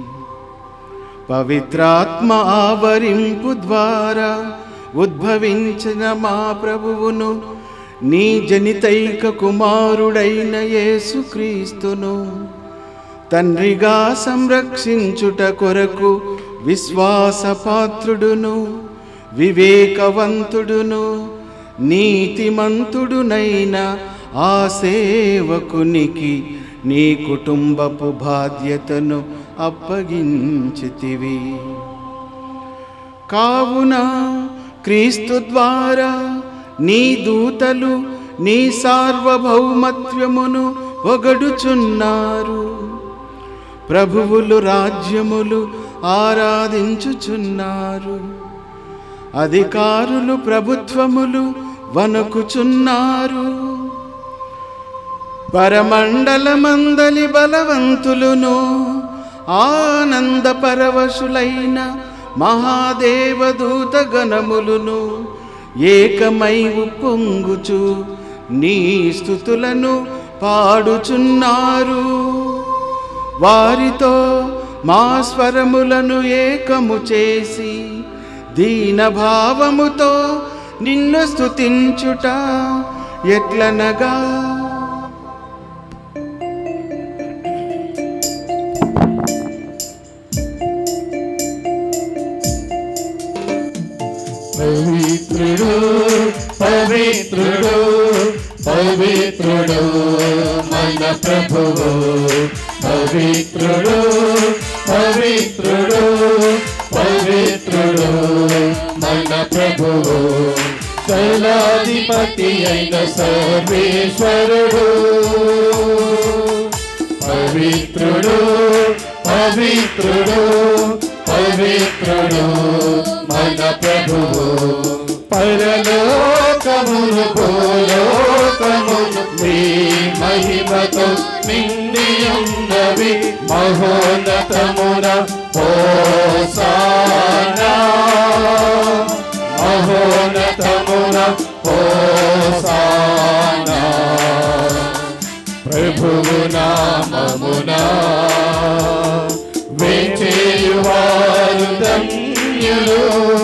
పవిత్రాత్మ ఆవరింపు ద్వారా ఉద్భవించిన మా ప్రభువును నీ జనితైక కుమారుడైన యేసుక్రీస్తును తండ్రిగా సంరక్షించుట కొరకు విశ్వాసపాత్రుడును వివేకవంతుడును నీతిమంతుడునైన ఆ సేవకునికి నీ కుటుంబపు బాధ్యతను అప్పగించితివి కావున క్రీస్తు ద్వారా నీ దూతలు నీ సార్వభౌమత్వమును పొగడుచున్నారు ప్రభువులు రాజ్యములు ఆరాధించుచున్నారు అధికారులు ప్రభుత్వములు వణకుచున్నారు పరమండలమందలి బలవంతులును ఆనంద పరవశులైన మహాదేవదూత గణములును ఏకమై ఉప్పొంగుచు నీ స్థుతులను పాడుచున్నారు వారితో మా స్వరములను ఏకము చేసి దీనభావముతో నిన్ను స్తుతించుట ఎట్లనగా పవిత్రుడు పవిత్రుడు పవిత్రుడు మన ప్రభువు పవిత్రుడు పవిత్రుడు పవిత్రుడు మన ప్రభువు శైలాధిపతి అయిన సర్వేశ్వరుడు పవిత్రుడు పవిత్రుడు పవిత్రుడు మన ప్రభువు పరలోకమును భూలోకమును మీ మహిమతో నిండియున్నవి మహోన్నతమున హోసానా మహోన్నతమున హోసానా ప్రభువు నామమునా వేచేయువారు ధన్యులు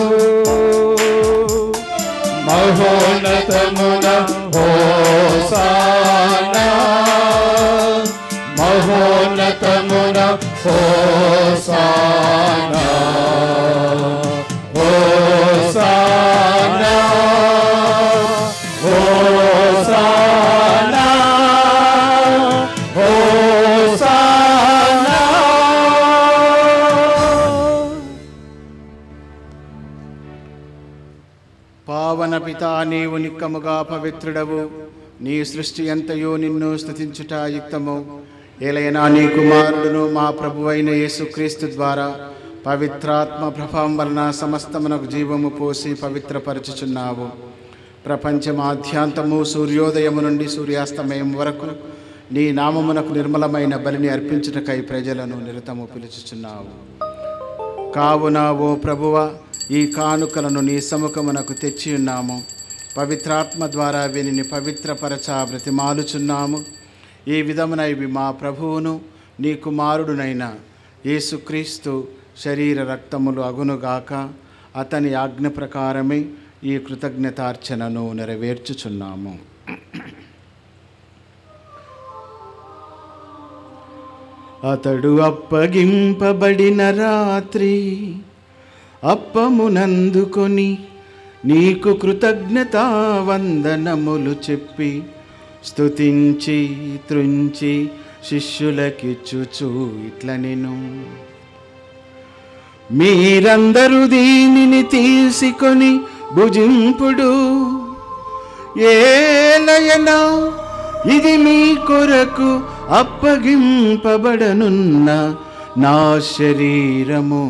మహోన్నతమున హోసానా మహోన్నతమున హోసానా హోసానా హోసానా పావన పితా నీవు నిక్కముగా పవిత్రుడవు నీ సృష్టి ఎంతయో నిన్ను స్తుతించుట యుక్తము ఏలైనా నీ కుమారుడును మా ప్రభువైన యేసుక్రీస్తు ద్వారా పవిత్రాత్మ ప్రభావం వలన సమస్తమునకు జీవము పోసి పవిత్రపరచుచున్నావు ప్రపంచమాధ్యాంతము సూర్యోదయము నుండి సూర్యాస్తమయం వరకు నీ నామమునకు నిర్మలమైన బలిని అర్పించుటకై ప్రజలను నిరతము పిలుచుచున్నావు కావున ఓ ప్రభువ ఈ కానుకలను నీ సముఖమునకు తెచ్చి ఉన్నాము పవిత్రాత్మ ద్వారా వీనిని పవిత్రపరచ బ్రతిమాలుచున్నాము ఈ విధమున ఇవి మా ప్రభువును నీ కుమారుడునైన యేసుక్రీస్తు శరీర రక్తములు అగునుగాక అతని ఆజ్ఞ ప్రకారమే ఈ కృతజ్ఞతార్చనను నెరవేర్చుచున్నాము అతడు అప్పగింపబడిన రాత్రి అప్పమునందుకొని నీకు కృతజ్ఞతా వందనములు చెప్పి స్తుతించి త్రుంచి శిష్యులకిచ్చుచు ఇట్ల నేను మీరందరూ దీనిని తీసుకొని భుజింపుడు ఏలయనా ఇది మీ కొరకు అప్పగింపబడనున్న నా శరీరము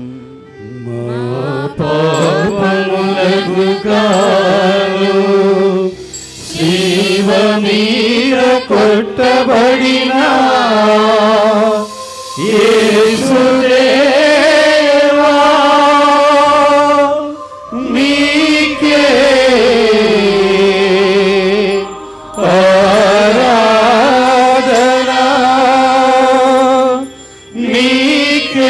శివ మీర కొట్టబడిన యేసుదేవా మీకే ఆరాధన మీకే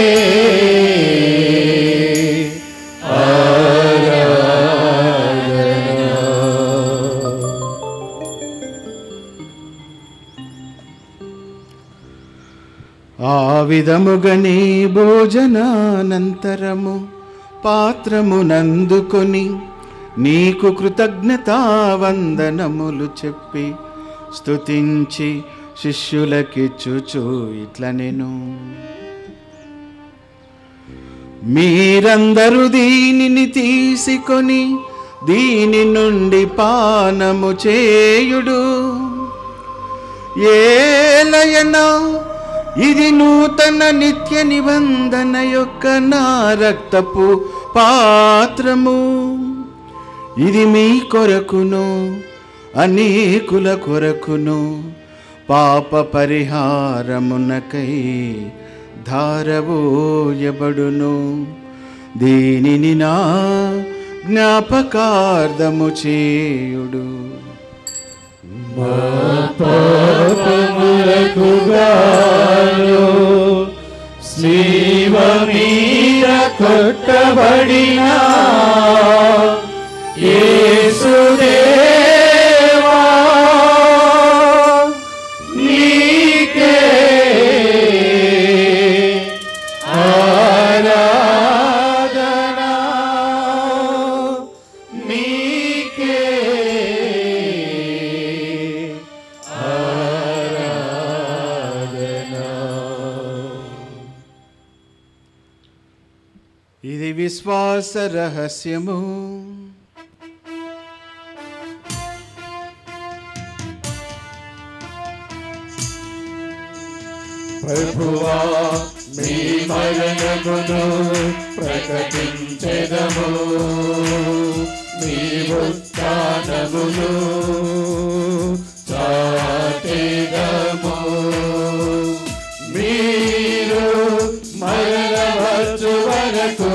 ఆ విధముగనే భోజనానంతరము పాత్రమునందుకొని నీకు కృతజ్ఞతావందనములు చెప్పి స్తుతించి శిష్యులకిచ్చుచు ఇట్ల నేను మీరందరూ దీనిని తీసుకొని దీని నుండి పానము చేయుడు ఏలయనా ఇది నూతన నిత్య నిబంధన యొక్క నా రక్తపు పాత్రము ఇది మీ కొరకును అనేకుల కొరకును పాప పరిహారమునకై ధారవోయబడును దీనిని నా జ్ఞాపకార్థము చేయుడు పాపములకుగాను శివ మీద కొట్టబడిన యేసుదేవా నీకే ఆరాధన నీకే ఇది విశ్వాస రహస్యము ప్రభువా మీ మరణమును ప్రకటించెదము మీ ఉత్థానమును చాటెదము మీరు మరణవచ్చు వరకు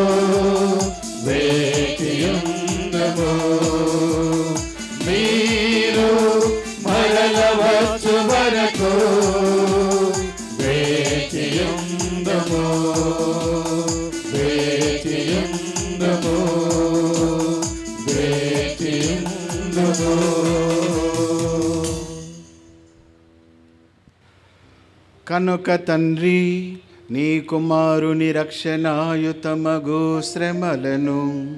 వేచియుందము మీరు మరణవచ్చు వరకు వేచియుందము వేచియుందము వేచియుందము కనుక తండ్రి నీ కుమారుని రక్షణాయుతమగు శ్రమలను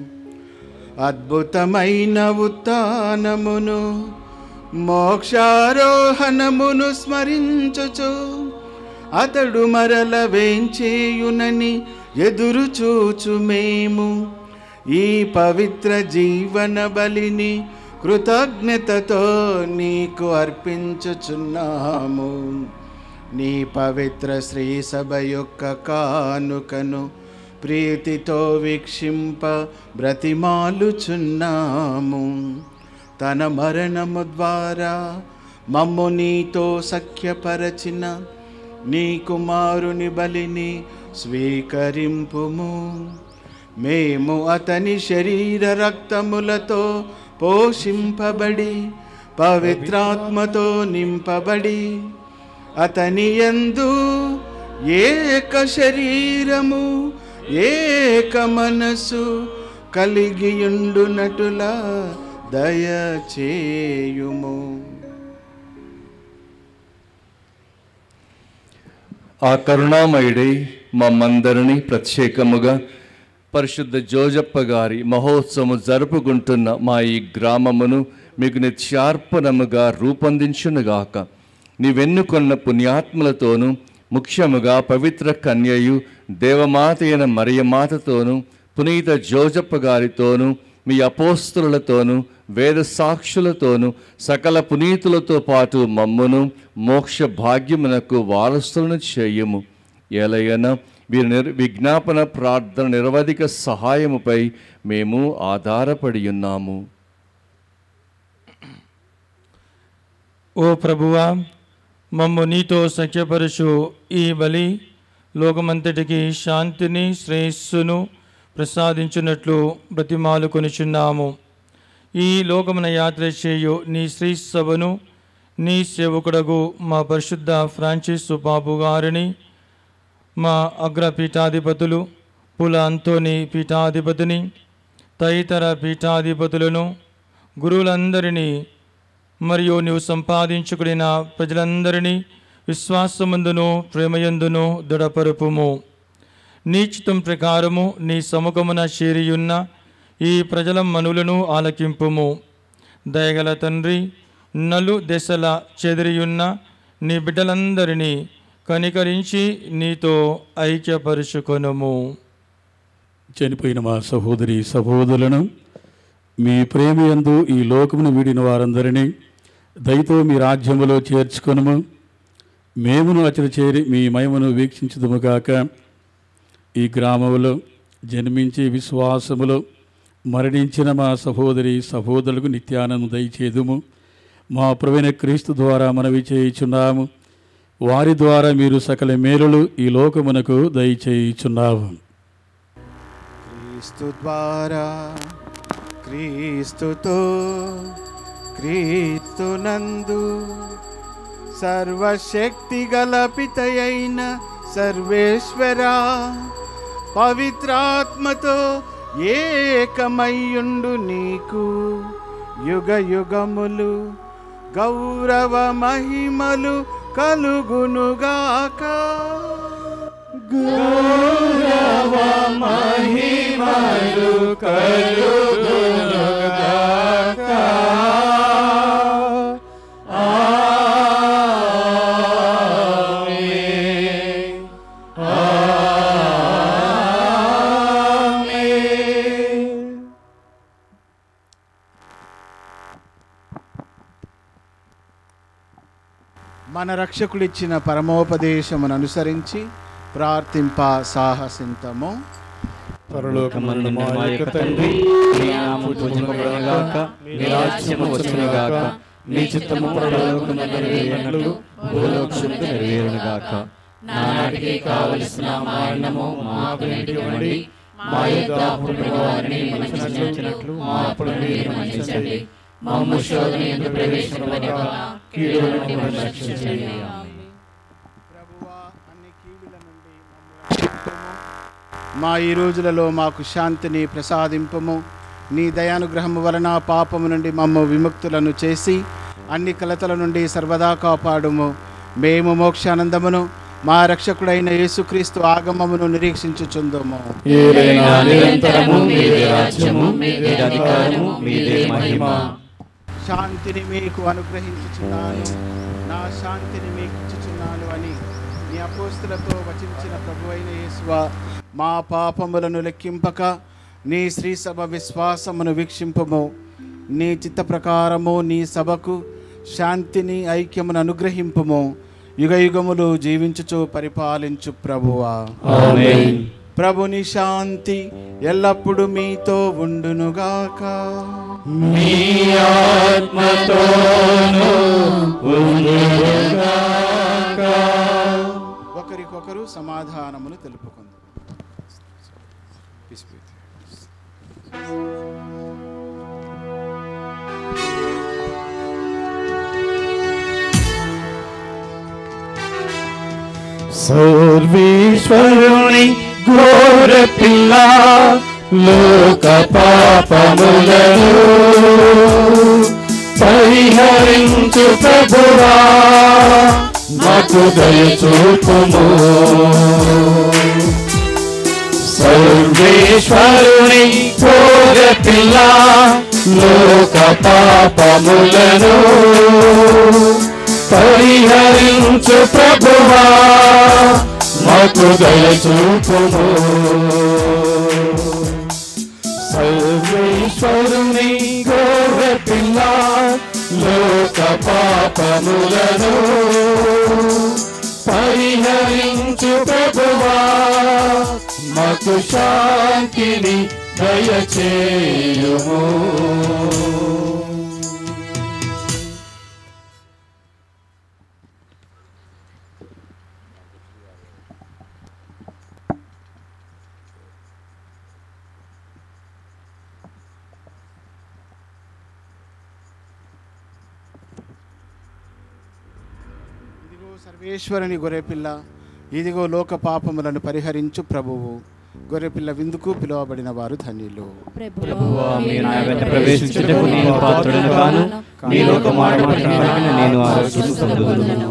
అద్భుతమైన ఉత్థానమును మోక్షారోహణమును స్మరించుచు అతడు మరల వేంచేయునని ఎదురు చూచు మేము ఈ పవిత్ర జీవన బలిని కృతజ్ఞతతో నీకు అర్పించుచున్నాము నీ పవిత్ర శ్రీ సభ యొక్క కానుకను ప్రీతితో వీక్షింప బ్రతిమాలుచున్నాము తన మరణము ద్వారా మమ్ము నీతో సఖ్యపరచిన నీ కుమారుని బలిని స్వీకరింపుము మేము అతని శరీర రక్తములతో పోషింపబడి పవిత్రాత్మతో నింపబడి అతని యందు ఏక శరీరము ఏక మనసు కలిగియుండునటులా దయచేయుము ఆ కరుణామయుడై మమ్మందరినీ ప్రత్యేకముగా పరిశుద్ధ జోజప్ప గారి మహోత్సవం జరుపుకుంటున్న మా ఈ గ్రామమును మీకు నిత్యార్పణముగా రూపొందించునుగాక నీవెన్నుకొన్న పుణ్యాత్ములతోనూ ముఖ్యముగా పవిత్ర కన్యయు దేవమాత అయిన మరియమాతతోనూ పునీత జోజప్ప గారితోనూ మీ అపోస్తులతోనూ వేద సాక్షులతోనూ సకల పునీతులతో పాటు మమ్మును మోక్ష భాగ్యమునకు వారసులను చేయుము ఎలయన వీరి నిర్ విజ్ఞాపన ప్రార్థన నిరవధిక సహాయముపై మేము ఆధారపడి ఉన్నాము ఓ ప్రభువా మమ్ము నీతో సఖ్యపరుచు ఈ బలి లోకమంతటికి శాంతిని శ్రేయస్సును ప్రసాదించున్నట్లు బ్రతిమాలు కొనుచున్నాము ఈ లోకమున యాత్ర చేయు నీ శ్రీ సభను నీ సేవకుడగు మా పరిశుద్ధ ఫ్రాన్సిస్ బాబు గారిని మా అగ్ర పీఠాధిపతులు పుల అంతోని పీఠాధిపతిని తదితర పీఠాధిపతులను గురువులందరినీ మరియు నీవు సంపాదించుకుడిన ప్రజలందరినీ విశ్వాసమందును ప్రేమయందును దృఢపరుపుము నీ చిత్తం ప్రకారము నీ సముఖమున చేరియున్న ఈ ప్రజల మనులను ఆలకింపుము దయగల తండ్రి నలు దశల చెదిరియున్న నీ బిడ్డలందరినీ కనికరించి నీతో ఐక్యపరుచుకొనుము చనిపోయిన మా సహోదరి సహోదరులను మీ ప్రేమ యందు ఈ లోకమును వీడిన వారందరినీ దయతో మీ రాజ్యములో చేర్చుకొనుము మేమును అచట చేరి మీ మహిమను వీక్షించుదుము కాక ఈ గ్రామంలో జన్మించి విశ్వాసములో మరణించిన మా సహోదరి సహోదరులకు నిత్యానందం దయచేదుము మా ప్రవీణ క్రీస్తు ద్వారా మనవి చేయుచున్నాము వారి ద్వారా మీరు సకల మేలులు ఈ లోకమునకు దయచేయుచున్నాము క్రీస్తు ద్వారా క్రీస్తుతో క్రీస్తునందు సర్వశక్తి గల పితయైన సర్వేశ్వరా పవిత్రాత్మతో ఏకమయ్యుండు నీకు యుగ యుగములు గౌరవ మహిమలు కలుగునుగాక గౌరవ మహిమలు కలుగునుగాక. ఆమేన్. ఆమేన్. మన రక్షకుడిచ్చిన పరమోపదేశమును అనుసరించి ప్రార్థింప సాహసింతము పరలోకమందు మా యొక్క తండ్రి నీ నామము పూజింపబడుగాక నీ రాజ్యము వచ్చునుగాక నీ చిత్తము పరలోకమందు నెరవేరినట్లు భూలోకమందు నెరవేరునుగాక నానాటికి కావలసిన మా అన్నము మాకు నేటివ్వండి మా యొక్క అప్పుల వారిని మనం క్షమించినట్లు మా అప్పులను మీరు మన్నించండి మమ్ము శోధన ఎందుకు ప్రవేశింపబడక కీడు నుండి మమ్మల్ని రక్షించండి మా ఈ రోజులలో మాకు శాంతిని ప్రసాదింపము నీ దయానుగ్రహము వలన పాపము నుండి మమ్మ విముక్తులను చేసి అన్ని కలతల నుండి సర్వదా కాపాడుము మేము మోక్షానందమును మా రక్షకుడైన యేసుక్రీస్తు ఆగమమును నిరీక్షించుచుందము ఏలైనా నిరంతరము మీదే రాజ్యము మీదే అధికారము మీదే మహిమ శాంతిని మీకు అనుగ్రహించుచున్నాను నా శాంతిని మీకు ఇచ్చుచున్నాను అని నీ అపోస్తులతో వచించిన ప్రభు అయిన యేసువ మా పాపములను లెక్కింపక నీ శ్రీ సభ విశ్వాసమును వీక్షింపము నీ చిత్త ప్రకారము నీ సభకు శాంతిని ఐక్యమును అనుగ్రహింపము యుగ యుగములు జీవించుచు పరిపాలించు ప్రభువా ఆమేన్. ప్రభుని శాంతి ఎల్లప్పుడూ మీతో ఉండునుగాక మీ ఆత్మతోను ఉండుగాక. ఒకరికొకరు సమాధానమును తెలుపుకుందాం సర్వేశ్వరుని ఘోర పిల్ల లోక పాపములను పరిహరించు ప్రభువా మాకు దయచూపుము సర్వేశ్వరుని ఘోర పిల్ల లోక పాపములను పరిహరించు ప్రభువా మాకు దయచూపుము సర్వేశ్వరుని గోర పిల్ల లోక పాపములను పరిహరించు ప్రభువా మాకు శాంతిని దయచేయుము సర్వేశ్వరుని గొర్రెపిల్ల ఇదిగో లోక పాపములను పరిహరించు ప్రభువు గొర్రెపిల్ల విందుకు పిలువబడిన వారు ధన్యులు ప్రభువా, మీరు నా వెంట ప్రవేశించుటకు నేను పాత్రుడను కాను మీలో ఒక మాట మాట్లాడిన నేను ఆరోగ్యం పొందుదును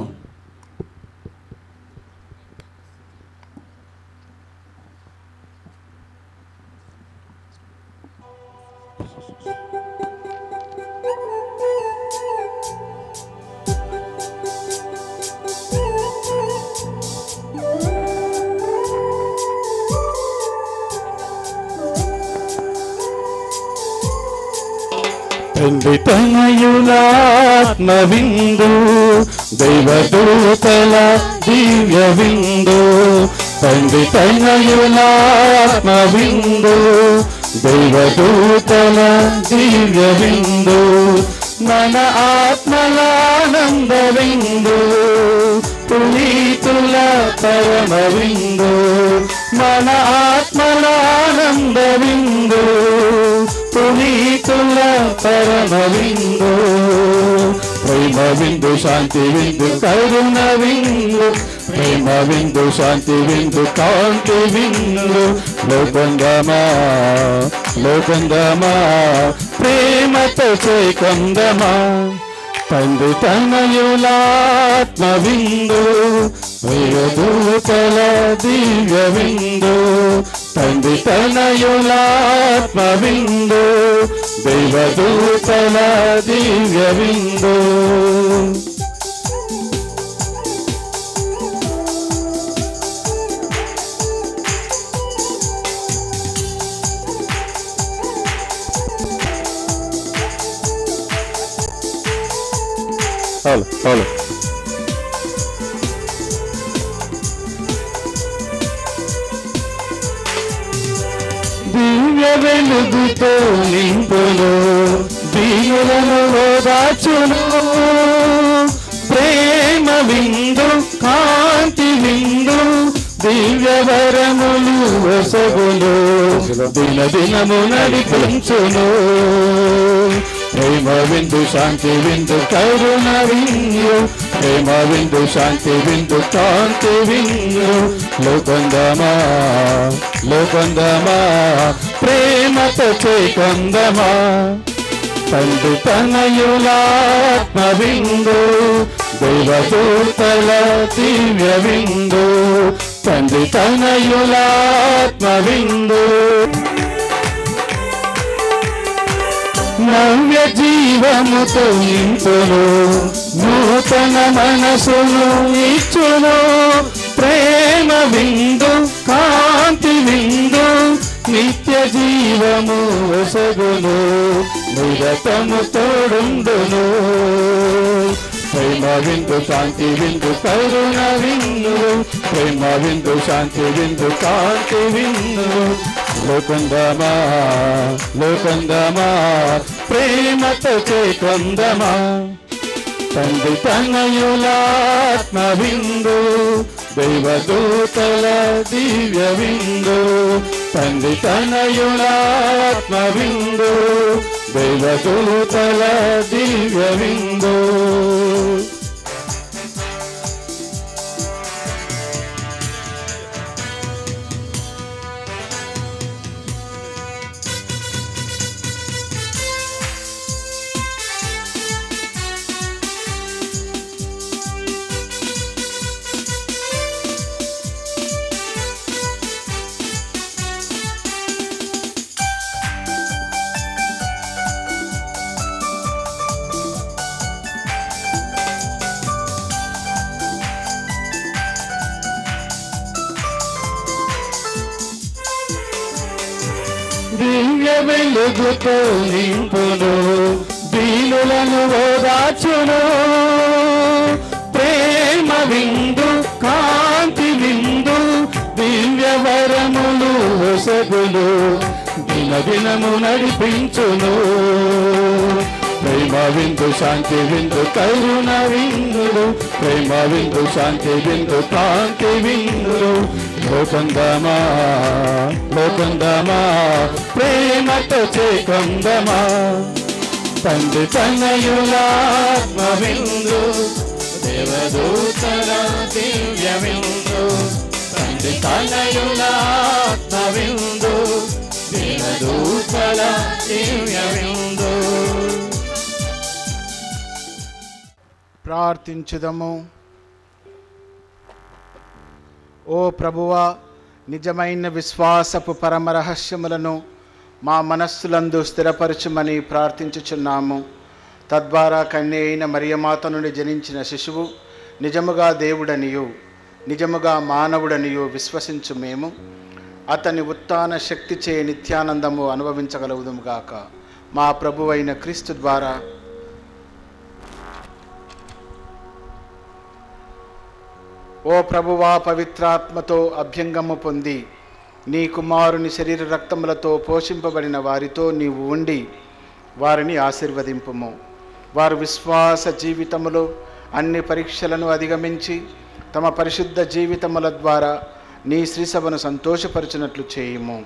తండ్రి తనయులాత్మ విందు దైవదూతల దివ్య విందు తండ్రి తనయులాత్మ విందు దైవదూతల దివ్య విందు మన ఆత్మలానంద విందు పునీతుల పరమ విందు మన ఆత్మలానంద విందు పునీతుల పరమ విందు ప్రేమ విందు శాంతి విందు కరుణ విందు ప్రేమ విందు శాంతి విందు కాంతి విందు లోకందమా లోకందమా ప్రేమతో చేకందమా తండ్రి తనయులాత్మ విందు దూతల దివ్య విందు తండ్రి తనయులాత్మ విందు దైవదూతల దివ్య విందు హలో హలో దివ్య వెలుగుతో నింపును దీనులను ఓదాచును ప్రేమ విందు కాంతి విందు దివ్య వరములు వసగులు దిన దినము నడిపించును ప్రేమ విందు శాంతి విందు కరుణ విందు ప్రేమ విందు శాంతి విందు కాంతి విందు లోకందమా లోకందమా ప్రేమతో చేకందమా తండ్రి తనయులాత్మ విందు దైవదూతల దివ్య విందు తండ్రి తనయులాత్మ విందు నవ్య జీవముతో నింపును నూతన మనసును ఇచ్చును ప్రేమ విందు కాంతి విందు నిత్య జీవము వసగును నిరతము తోడుండును ప్రేమ విందు శాంతి విందు కరుణ విందు ప్రేమ విందు శాంతి విందు కాంతి విందు లోకందమా లోకందమా ప్రేమతో చేకొందమా తండ్రి తనయులాత్మ విందు దైవదూతల దివ్య విందు తండ్రి తనయులాత్మ విందు దైవదూతల దివ్య విందు దివ్య వెలుగుతో నింపును దీనులను ఓదాచును ప్రేమ విందు కాంతి విందు దివ్య వరములు ఒసగులు దిన దినము నడిపించును ప్రేమ విందు శాంతి విందు కరుణ విందులు ప్రేమ విందు శాంతి విందు కాంతి విందులు లోకందమా లోకందమా ప్రేమతో చేకందమా తండ్రి తనయులాత్మ విందు దేవదూతల దివ్య విందు తండ్రి తనయులాత్మ విందు దేవదూతల దివ్య విందు ప్రార్థించుదము ఓ ప్రభువా నిజమైన విశ్వాసపు పరమ రహస్యములను మా మనస్సులందు స్థిరపరచుమని ప్రార్థించుచున్నాము తద్వారా కన్య అయిన మరియమాత నుండి జనించిన శిశువు నిజముగా దేవుడనియు నిజముగా మానవుడనియు విశ్వసించు మేము అతని ఉత్థాన శక్తి చే నిత్యానందము అనుభవించగలుగుదుముగాక మా ప్రభువైన క్రీస్తు ద్వారా ఓ ప్రభువా పవిత్రాత్మతో అభ్యంగము పొంది నీ కుమారుని శరీర రక్తములతో పోషింపబడిన వారితో నీవు ఉండి వారిని ఆశీర్వదింపుము వారు విశ్వాస జీవితములో అన్ని పరీక్షలను అధిగమించి తమ పరిశుద్ధ జీవితముల ద్వారా నీ శ్రీసభను సంతోషపరచినట్లు చేయుము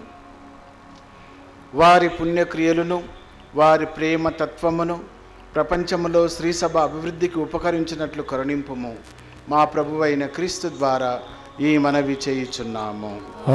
వారి పుణ్యక్రియలను వారి ప్రేమ తత్వమును ప్రపంచములో శ్రీసభ అభివృద్ధికి ఉపకరించినట్లు కరుణింపుము మా ప్రభువైన క్రీస్తు ద్వారా ఈ మనవి చేయుచున్నాము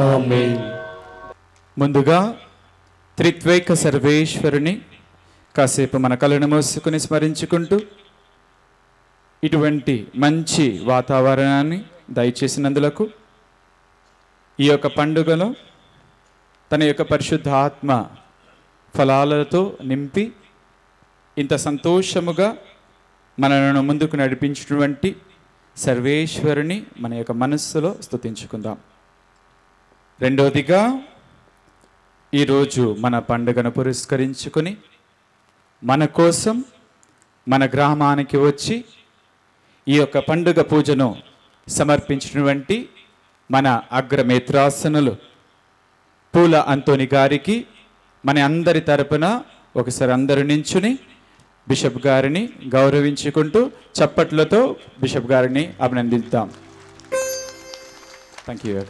ముందుగా త్రిత్వైక సర్వేశ్వరుని కాసేపు మన కళ్ళను మూసుకుని స్మరించుకుంటూ ఇటువంటి మంచి వాతావరణాన్ని దయచేసినందులకు ఈ యొక్క పండుగలో తన యొక్క పరిశుద్ధ ఆత్మ ఫలాలతో నింపి ఇంత సంతోషముగా మనలను ముందుకు నడిపించినటువంటి సర్వేశ్వరుని మన యొక్క మనస్సులో స్తుతించుకుందాం రెండవదిగా ఈరోజు మన పండుగను పురస్కరించుకొని మన కోసం మన గ్రామానికి వచ్చి ఈ యొక్క పండుగ పూజను సమర్పించినటువంటి మన అగ్రమేత్రాసనులు పూల అంతోని గారికి మన అందరి తరపున ఒకసారి అందరు నించుని బిషప్ గారిని గౌరవించుకుంటూ చప్పట్లతో బిషప్ గారిని అభినందిద్దాం థ్యాంక్ యూ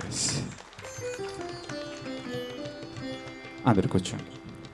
అందరు కూర్చోండి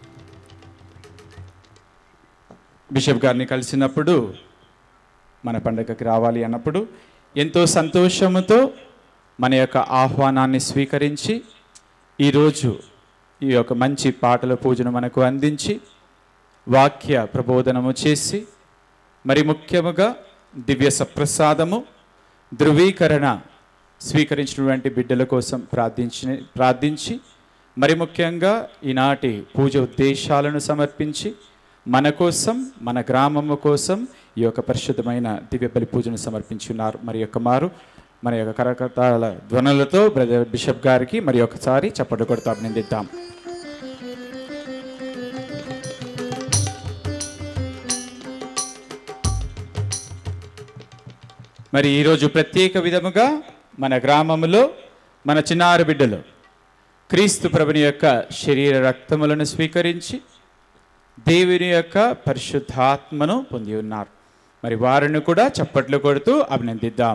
బిషప్ గారిని కలిసినప్పుడు మన పండగకి రావాలి అన్నప్పుడు ఎంతో సంతోషముతో మన యొక్క ఆహ్వానాన్ని స్వీకరించి ఈరోజు ఈ యొక్క మంచి పాటల పూజను మనకు అందించి వాక్య ప్రబోధనము చేసి మరి ముఖ్యముగా దివ్య సప్రసాదము ధృవీకరణ స్వీకరించినటువంటి బిడ్డల కోసం ప్రార్థించి ప్రార్థించి మరి ముఖ్యంగా ఈనాటి పూజ ఉద్దేశాలను సమర్పించి మన కోసం మన గ్రామము కోసం ఈ యొక్క పరిశుద్ధమైన దివ్య బలి పూజను సమర్పించున్నారు మరి యొక్క మారు మన యొక్క కరకతాల ధ్వనులతో బ్రదర్ బిషప్ గారికి మరి ఒకసారి చప్పట్లు కొడుతూ అభినందిద్దాం మరి ఈరోజు ప్రత్యేక విధముగా మన గ్రామంలో మన చిన్నారి బిడ్డలు క్రీస్తు ప్రభుని యొక్క శరీర రక్తములను స్వీకరించి దేవుని యొక్క పరిశుద్ధాత్మను పొంది ఉన్నారు మరి వారిని కూడా చప్పట్లు కొడుతూ అభినందిద్దాం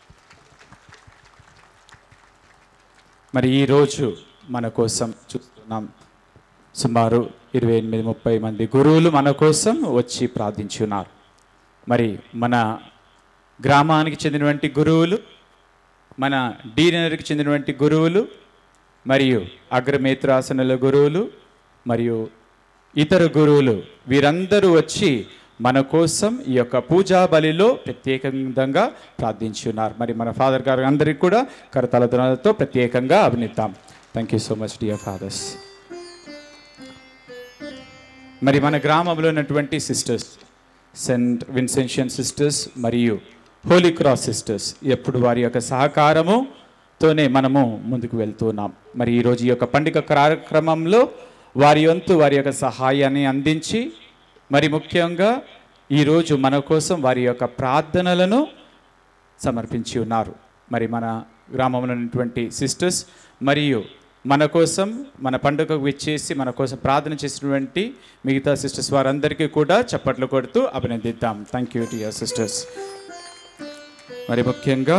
మరి ఈరోజు మన కోసం చూస్తున్నాం సుమారు ఇరవై ఎనిమిది ముప్పై మంది గురువులు మన కోసం వచ్చి ప్రార్థించి ఉన్నారు మరి మన గ్రామానికి చెందినటువంటి గురువులు మన డీనర్కి చెందినటువంటి గురువులు మరియు అగ్రమేత్రాసనుల గురువులు మరియు ఇతర గురువులు వీరందరూ వచ్చి మన కోసం ఈ యొక్క పూజా బలిలో ప్రత్యేకంగా ప్రార్థించి ఉన్నారు మరి మన ఫాదర్ గారు అందరికీ కూడా కరతల ధ్వనులతో ప్రత్యేకంగా అభినిద్దాం thank you so much dear fathers మరి మన గ్రామంలో ఉన్నటువంటి సిస్టర్స్ సెంట్ విన్సెన్షియన్ సిస్టర్స్ మరియు హోలీ క్రాస్ సిస్టర్స్ ఎప్పుడు వారి యొక్క సహకారముతోనే మనము ముందుకు వెళ్తున్నాం మరి ఈరోజు ఈ యొక్క పండుగ కార్యక్రమంలో వారి వంతు వారి యొక్క సహాయాన్ని అందించి మరి ముఖ్యంగా ఈరోజు మన కోసం వారి యొక్క ప్రార్థనలను సమర్పించి ఉన్నారు మరి మన గ్రామంలో ఉన్నటువంటి సిస్టర్స్ మరియు మన కోసం మన పండుగకు విచ్చేసి మన కోసం ప్రార్థన చేసినటువంటి మిగతా సిస్టర్స్ వారందరికీ కూడా చప్పట్లు కొడుతూ అభినందిద్దాం thank you to your sisters మరి ముఖ్యంగా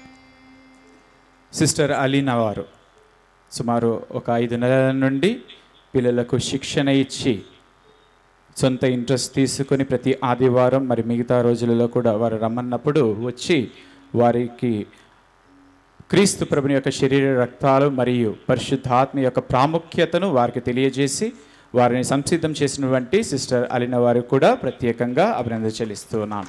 సిస్టర్ అలీనా వారు సుమారు ఒక ఐదు నెలల నుండి పిల్లలకు శిక్షణ ఇచ్చి సొంత ఇంట్రెస్ట్ తీసుకొని ప్రతి ఆదివారం మరి మిగతా రోజులలో కూడా వారు రమ్మన్నప్పుడు వచ్చి వారికి క్రీస్తు ప్రభుని యొక్క శరీర రక్తాలు మరియు పరిశుద్ధాత్మ యొక్క ప్రాముఖ్యతను వారికి తెలియజేసి వారిని సంసిద్ధం చేసినటువంటి సిస్టర్ అలిన వారికి కూడా ప్రత్యేకంగా అభినందన చెల్లిస్తున్నాం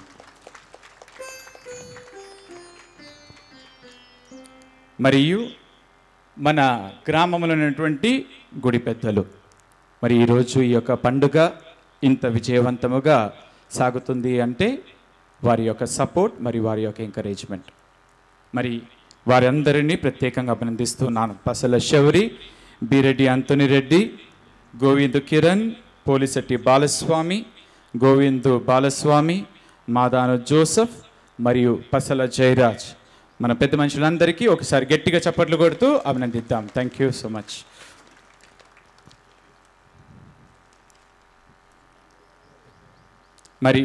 మరియు మన గ్రామంలో ఉన్నటువంటి గుడి పెద్దలు మరి ఈరోజు ఈ యొక్క పండుగ ఇంత విజయవంతముగా సాగుతుంది అంటే వారి యొక్క సపోర్ట్ మరియు వారి యొక్క ఎంకరేజ్మెంట్ మరి వారందరినీ ప్రత్యేకంగా అభినందిస్తున్నాను పసల శౌరి బిరెడ్డి అంతోని రెడ్డి గోవింద్ కిరణ్ పోలిశెట్టి బాలస్వామి గోవిందు బాలస్వామి మాదాను జోసఫ్ మరియు పసల జయరాజ్ మన పెద్ద మనుషులందరికీ ఒకసారి గట్టిగా చప్పట్లు కొడుతూ అభినందిద్దాం థ్యాంక్ యూ సో మచ్ మరి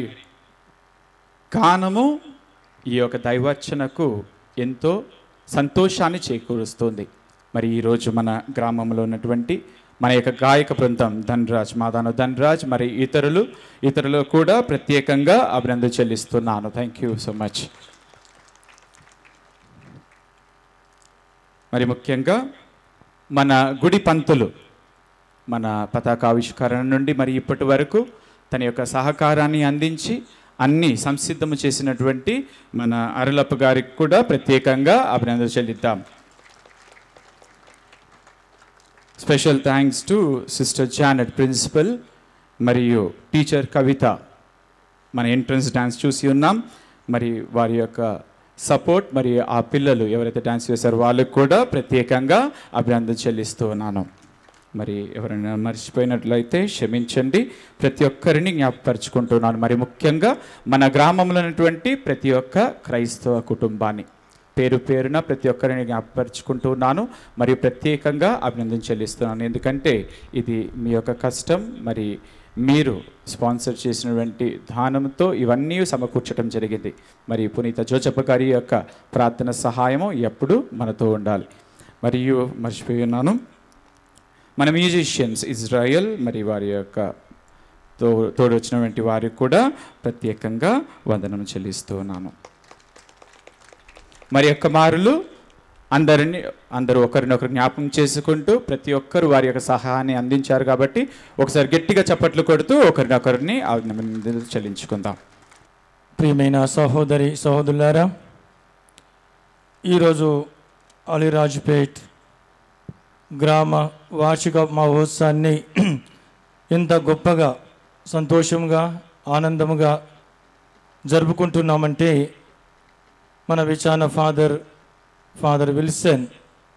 గానము ఈ యొక్క దైవచనకు ఎంతో సంతోషాన్ని చేకూరుస్తుంది మరి ఈరోజు మన గ్రామంలో ఉన్నటువంటి మన యొక్క గాయక బృందం ధనరాజ్ మాదాను ధనరాజ్ మరి ఇతరులు ఇతరులు కూడా ప్రత్యేకంగా అభినందన చెల్లిస్తున్నాను థ్యాంక్ యూ సో మచ్ మరి ముఖ్యంగా మన గుడి పంతులు మన పతాకావిష్కరణ నుండి మరి ఇప్పటి వరకు తన యొక్క సహకారాన్ని అందించి అన్ని సంసిద్ధము చేసినటువంటి మన అరలప్ప గారికి కూడా ప్రత్యేకంగా అభినందన చెల్లిద్దాం special thanks to sister Janet principal మరియు టీచర్ కవిత మన ఎంట్రన్స్ డ్యాన్స్ చూసి ఉన్నాం మరి వారి యొక్క సపోర్ట్ మరి ఆ పిల్లలు ఎవరైతే డ్యాన్స్ చేశారో వాళ్ళకు కూడా ప్రత్యేకంగా అభినందన చెల్లిస్తూ ఉన్నాను మరి ఎవరైనా మర్చిపోయినట్లయితే క్షమించండి ప్రతి ఒక్కరిని జ్ఞాపకపరుచుకుంటున్నాను మరి ముఖ్యంగా మన గ్రామంలో ఉన్నటువంటి ప్రతి ఒక్క క్రైస్తవ కుటుంబాన్ని పేరు పేరున ప్రతి ఒక్కరిని జ్ఞాపకపరుచుకుంటున్నాను మరియు ప్రత్యేకంగా అభినందన చెల్లిస్తున్నాను ఎందుకంటే ఇది మీ యొక్క కష్టం మరి మీరు స్పాన్సర్ చేసినటువంటి దానంతో ఇవన్నీ సమకూర్చడం జరిగింది మరి పునీత జోచప్ప గారి యొక్క ప్రార్థన సహాయము ఎప్పుడు మనతో ఉండాలి మరియు మర్చిపోయి ఉన్నాను మన మ్యూజిషియన్స్ ఇజ్రాయెల్ మరి వారి యొక్క తో తోడు వచ్చినటువంటి వారికి కూడా ప్రత్యేకంగా వందనం చెల్లిస్తూ ఉన్నాను మరి యొక్క మారులు అందరిని అందరూ ఒకరినొకరు జ్ఞాపకం చేసుకుంటూ ప్రతి ఒక్కరు వారి యొక్క సహాయాన్ని అందించారు కాబట్టి ఒకసారి గట్టిగా చప్పట్లు కొడుతూ ఒకరినొకరిని అభినందనలు చెల్లించుకుందాం ప్రియమైన సహోదరి సహోదరులారా ఈరోజు అలీరాజ్పేట్ గ్రామ వార్షిక మహోత్సవాన్ని ఇంత గొప్పగా సంతోషంగా ఆనందముగా జరుపుకుంటున్నామంటే మన విచాన ఫాదర్ ఫాదర్ విల్సన్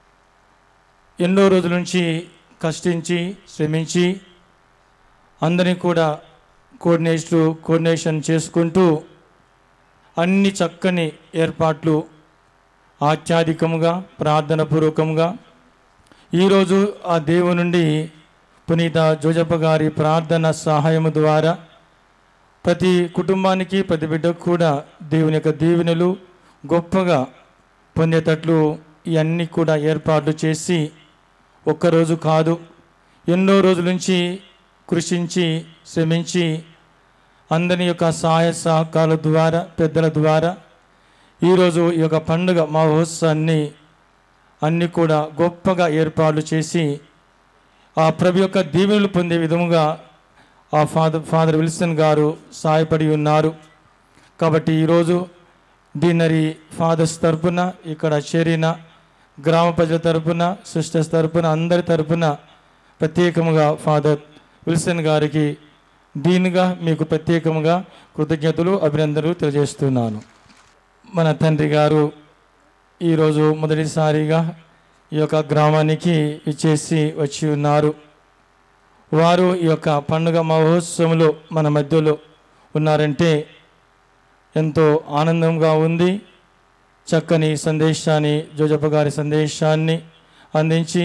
ఎన్నో రోజుల నుంచి కష్టించి శ్రమించి అందరినీ కూడా కోఆర్డినేట్లు కోఆర్డినేషన్ చేసుకుంటూ అన్ని చక్కని ఏర్పాట్లు ఆత్యాధికముగా ప్రార్థనపూర్వకంగా ఈరోజు ఆ దేవు నుండి పునీత జోజప్ప గారి ప్రార్థన సహాయము ద్వారా ప్రతి కుటుంబానికి ప్రతి బిడ్డకు కూడా దేవుని యొక్క దీవెనలు గొప్పగా పొందేటట్లు ఇవన్నీ కూడా ఏర్పాట్లు చేసి ఒక్కరోజు కాదు ఎన్నో రోజుల నుంచి కృషించి శ్రమించి అందరి యొక్క సహాయ సహకారాల ద్వారా పెద్దల ద్వారా ఈరోజు ఈ యొక్క పండుగ మహోత్సవాన్ని అన్నీ కూడా గొప్పగా ఏర్పాట్లు చేసి ఆ ప్రభు యొక్క దీవెనలు పొందే విధముగా ఆ ఫాదర్ ఫాదర్ విల్సన్ గారు సహాయపడి ఉన్నారు కాబట్టి ఈరోజు డిన్నరీ ఫాదర్స్ తరపున ఇక్కడ చేరిన గ్రామ ప్రజల తరపున సిస్టర్స్ తరపున అందరి తరపున ప్రత్యేకముగా ఫాదర్ విల్సన్ గారికి దీనిగా మీకు ప్రత్యేకముగా కృతజ్ఞతలు అభినందనలు తెలియజేస్తున్నాను మన తండ్రి గారు ఈరోజు మొదటిసారిగా ఈ యొక్క గ్రామానికి ఇచ్చేసి వచ్చి ఉన్నారు వారు ఈ యొక్క పండుగ మహోత్సవంలో మన మధ్యలో ఉన్నారంటే ఎంతో ఆనందంగా ఉంది చక్కని సందేశాన్ని జోజప్ప గారి సందేశాన్ని అందించి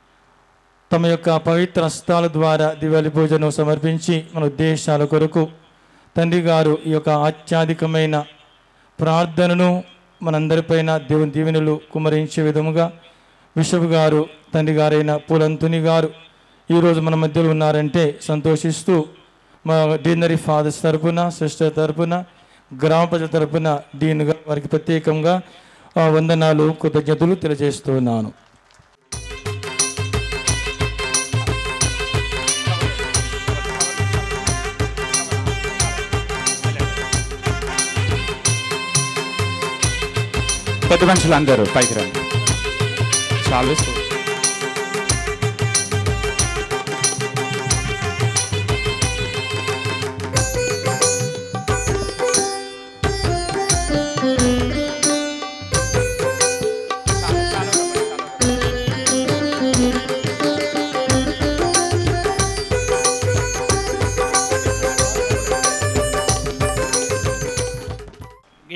తమ యొక్క పవిత్ర హస్తాల ద్వారా దివాళి పూజను సమర్పించి మన ఉద్దేశాల కొరకు తండ్రి గారు ఈ యొక్క ఆత్యాధికమైన ప్రార్థనను మనందరిపైన దేవుని దీవెనలు కుమరించే విధముగా బిషప్ గారు తండ్రి గారైన పూలంతుని గారు ఈరోజు మన మధ్యలో ఉన్నారంటే సంతోషిస్తూ మా డీనరీ ఫాదర్స్ తరపున సిస్టర్ తరపున గ్రామ ప్రజల తరపున డీన్గా వారికి ప్రత్యేకంగా ఆ, వందనాలు కృతజ్ఞతలు తెలియజేస్తున్నాను పెద్ద మనుషులు అందరూ పైకి రండి చాలా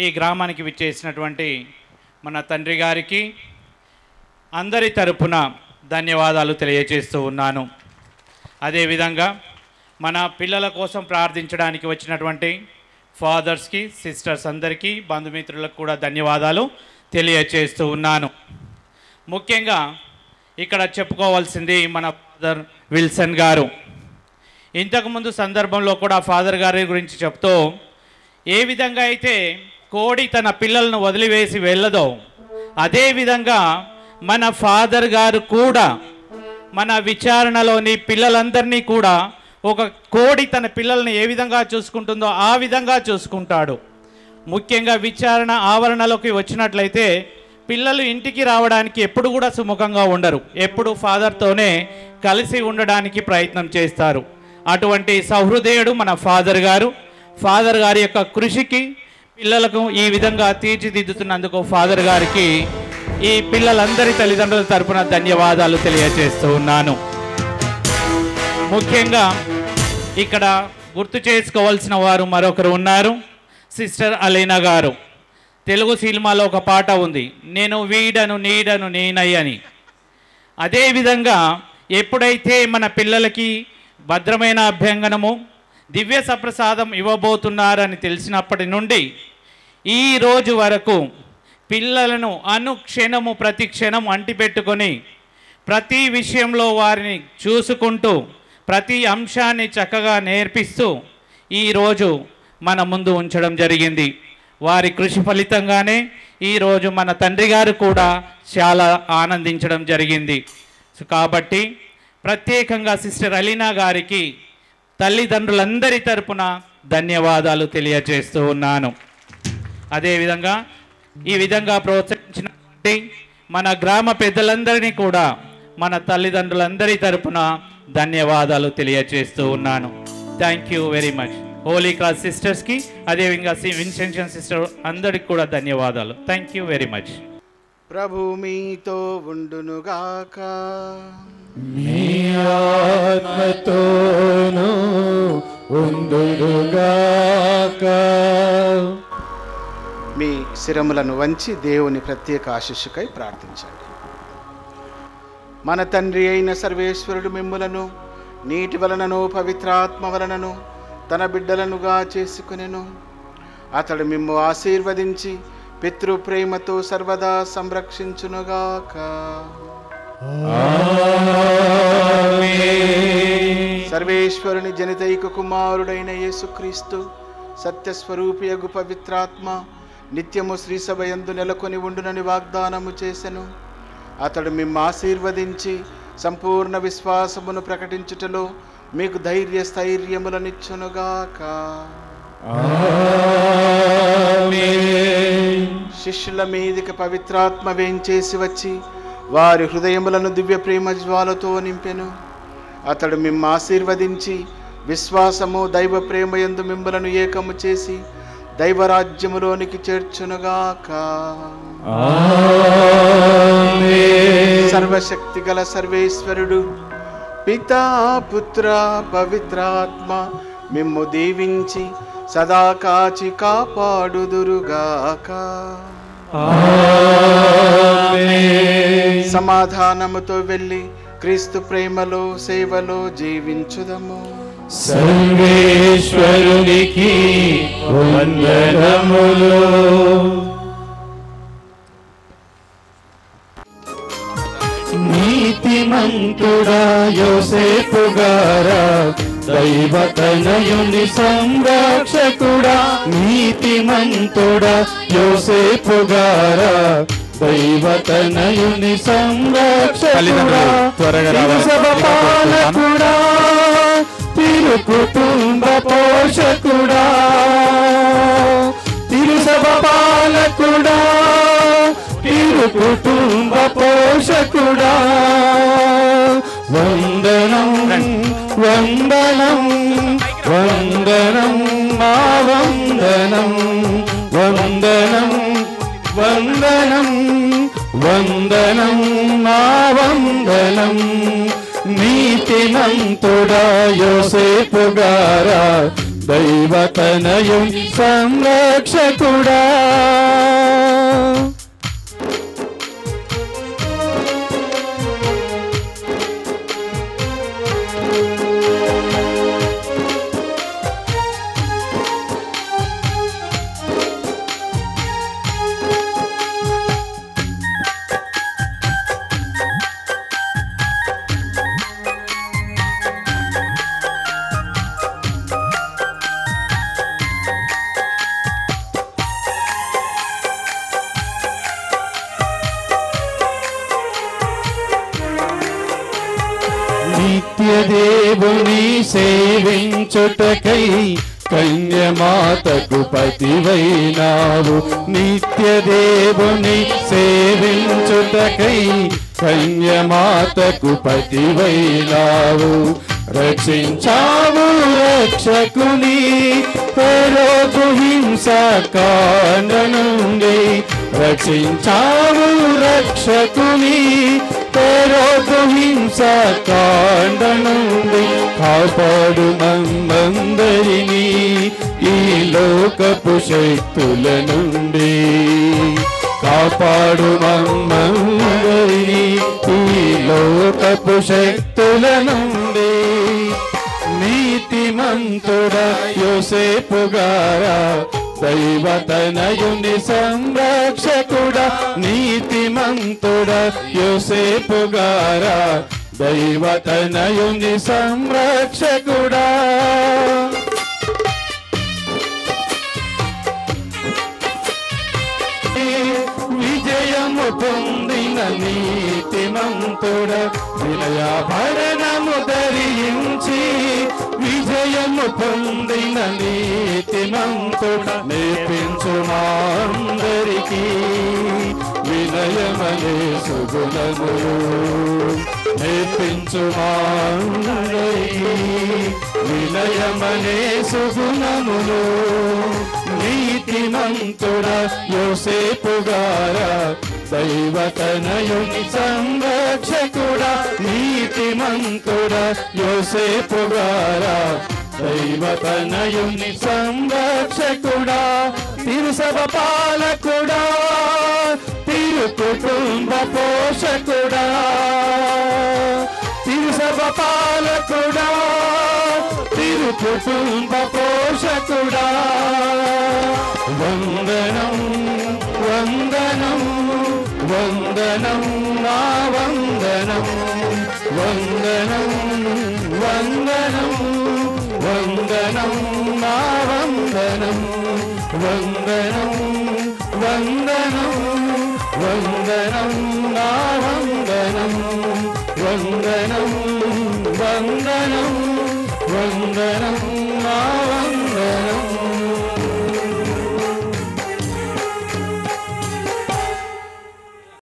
ఈ గ్రామానికి విచ్చేసినటువంటి మన తండ్రి గారికి అందరి తరపున ధన్యవాదాలు తెలియజేస్తూ ఉన్నాను అదేవిధంగా మన పిల్లల కోసం ప్రార్థించడానికి వచ్చినటువంటి ఫాదర్స్కి సిస్టర్స్ అందరికీ బంధుమిత్రులకు కూడా ధన్యవాదాలు తెలియజేస్తూ ఉన్నాను ముఖ్యంగా ఇక్కడ చెప్పుకోవాల్సింది మన ఫాదర్ విల్సన్ గారు ఇంతకుముందు సందర్భంలో కూడా ఫాదర్ గారి గురించి చెప్తూ ఏ విధంగా అయితే కోడి తన పిల్లలను వదిలివేసి వెళ్ళదో అదేవిధంగా మన ఫాదర్ గారు కూడా మన విచారణలోని పిల్లలందరినీ కూడా ఒక కోడి తన పిల్లల్ని ఏ విధంగా చూసుకుంటుందో ఆ విధంగా చూసుకుంటాడు ముఖ్యంగా విచారణ ఆవరణలోకి వచ్చినట్లయితే పిల్లలు ఇంటికి రావడానికి ఎప్పుడు కూడా సుముఖంగా ఉండరు ఎప్పుడు ఫాదర్తోనే కలిసి ఉండడానికి ప్రయత్నం చేస్తారు అటువంటి సహృదయుడు మన ఫాదర్ గారు ఫాదర్ గారి యొక్క కృషికి పిల్లలకు ఈ విధంగా తీర్చిదిద్దుతున్నందుకు ఫాదర్ గారికి ఈ పిల్లలందరి తల్లిదండ్రుల తరపున ధన్యవాదాలు తెలియజేస్తూ ఉన్నాను ముఖ్యంగా ఇక్కడ గుర్తు చేసుకోవాల్సిన వారు మరొకరు ఉన్నారు సిస్టర్ అలీనా గారు తెలుగు సినిమాలో ఒక పాట ఉంది నేను వీడను నీడను నేనయ్యని అదేవిధంగా ఎప్పుడైతే మన పిల్లలకి భద్రమైన అభ్యంగనము దివ్య సప్రసాదం ఇవ్వబోతున్నారని తెలిసినప్పటి నుండి ఈ రోజు వరకు పిల్లలను అనుక్షణము ప్రతి క్షణం అంటిపెట్టుకొని ప్రతి విషయంలో వారిని చూసుకుంటూ ప్రతి అంశాన్ని చక్కగా నేర్పిస్తూ ఈరోజు మన ముందు ఉంచడం జరిగింది వారి కృషి ఫలితంగానే ఈరోజు మన తండ్రి గారు కూడా చాలా ఆనందించడం జరిగింది సో కాబట్టి ప్రత్యేకంగా సిస్టర్ అలీనా గారికి తల్లిదండ్రులందరి తరపున ధన్యవాదాలు తెలియజేస్తూ ఉన్నాను అదేవిధంగా ఈ విధంగా ప్రోత్సహించినటువంటి మన గ్రామ పెద్దలందరినీ కూడా మన తల్లిదండ్రులందరి తరపున ధన్యవాదాలు తెలియజేస్తూ ఉన్నాను thank you very much holy cross సిస్టర్స్కి అదేవిధంగా విన్సెన్షన్ సిస్టర్ అందరికి కూడా ధన్యవాదాలు థ్యాంక్ యూ వెరీ మచ్ ప్రభు మీతో ఉండునుగాక మీ ఆత్మతోను ఉందురుగాక మీ శిరములను వంచి దేవుని ప్రత్యేక ఆశిష్యుకై ప్రార్థించండి మన తండ్రి అయిన సర్వేశ్వరుడు మిమ్ములను నీటి వలనను పవిత్రాత్మ వలనను తన బిడ్డలనుగా చేసుకునెను అతడు మిమ్ము ఆశీర్వదించి పితృ ప్రేమతో సర్వదా సంరక్షించునుగాక సర్వేశ్వరుని జనితైక కుమారుడైన యేసుక్రీస్తు సత్యస్వరూపియగు పవిత్రాత్మ నిత్యము శ్రీసభయందు నెలకొని ఉండునని వాగ్దానము చేసెను అతడు మిమ్మ ఆశీర్వదించి సంపూర్ణ విశ్వాసమును ప్రకటించుటలో మీకు ధైర్య స్థైర్యములనిచ్చునుగాక శిష్యుల మీదికి పవిత్రాత్మ వేంచేసి వచ్చి వారి హృదయములను దివ్య ప్రేమ జ్వాలతో నింపెను అతడు మిమ్మ ఆశీర్వదించి విశ్వాసము దైవ ప్రేమ యందు మిమ్మలను ఏకము చేసి దైవరాజ్యములోనికి చేర్చునుగాక సర్వశక్తి గల సర్వేశ్వరుడు పితా పుత్ర పవిత్రాత్మ మిమ్ము దీవించి సదా కాచి కాపాడుదురుగాక సమాధానముతో వెళ్ళి క్రీస్తు ప్రేమలో సేవలో జీవించుదము సర్వేశ్వరునికి వందనములు నీతిమంతుడా యోసేపు గారా దైవతనయుని సంరక్షకుడా నీతిమంతుడా యోసేపు గారా దైవతనయుని సంరక్షకుడా త్వరగా రావాలని తిరుసభ పాలకుడా తిరు కుటుంబ పోషకుడా తిరుసభ పాలకుడా తిరు కుటుంబ పోషకుడా వందనం వందనం వందనం మా వందనం వందనం వందనం వందనం మా వందనం నీతిమంతుడా యోసేపు గారా దైవతనయం సంరక్షకుడా నిత్య దేవుని సేవించుటకై కన్యమాతకు పతివైనావు నిత్య దేవుని సేవించుటకై కన్యమాతకు పతివైనావు రక్షించావు రక్షకుని హెరోదు హింస కాండ నుండి రక్షించావు రక్షకుని హెరోదు హింస కాండ నుండి కాపాడు మమ్మందరినీ ఈ లోకపు శక్తుల నుండి కాపాడు మమ్మందరినీ ఈ లోకపు శక్తుల నుండి నీతిమంతుడ యోసేపు గారా దైవతనయుని సంరక్షకుడ నీతిమంతుడ యోసేపు గారా దైవతనయుని సంరక్షకుడా విజయము పొందిన నీతిమంతుడ వినయాభరణము ధరించి విజయము పొందిన నీతిమంతుడ నేర్పించు మా అందరికీ వినయమనే సుగుణములు నేర్పించు మా అందరికీ వినయమనే సుగుణములు నీతిమంతుడ యోసేపు గారా దైవతనయుని సంరక్షకుడ నీతిమంతుడ యోసేపు గారా దైవతనయుని సంరక్షకుడా తిరుసభ పాలకుడా తిరు కుటుంబ పోషకుడా తిరుసభ పాలకుడా తిరు కుటుంబ పోషకుడా వందనం వందనం వందనం నా వందనం వందనం వందనం వందనం నా వందనం వందనం వందనం వందనం నా వందనం వందనం వందనం వందనం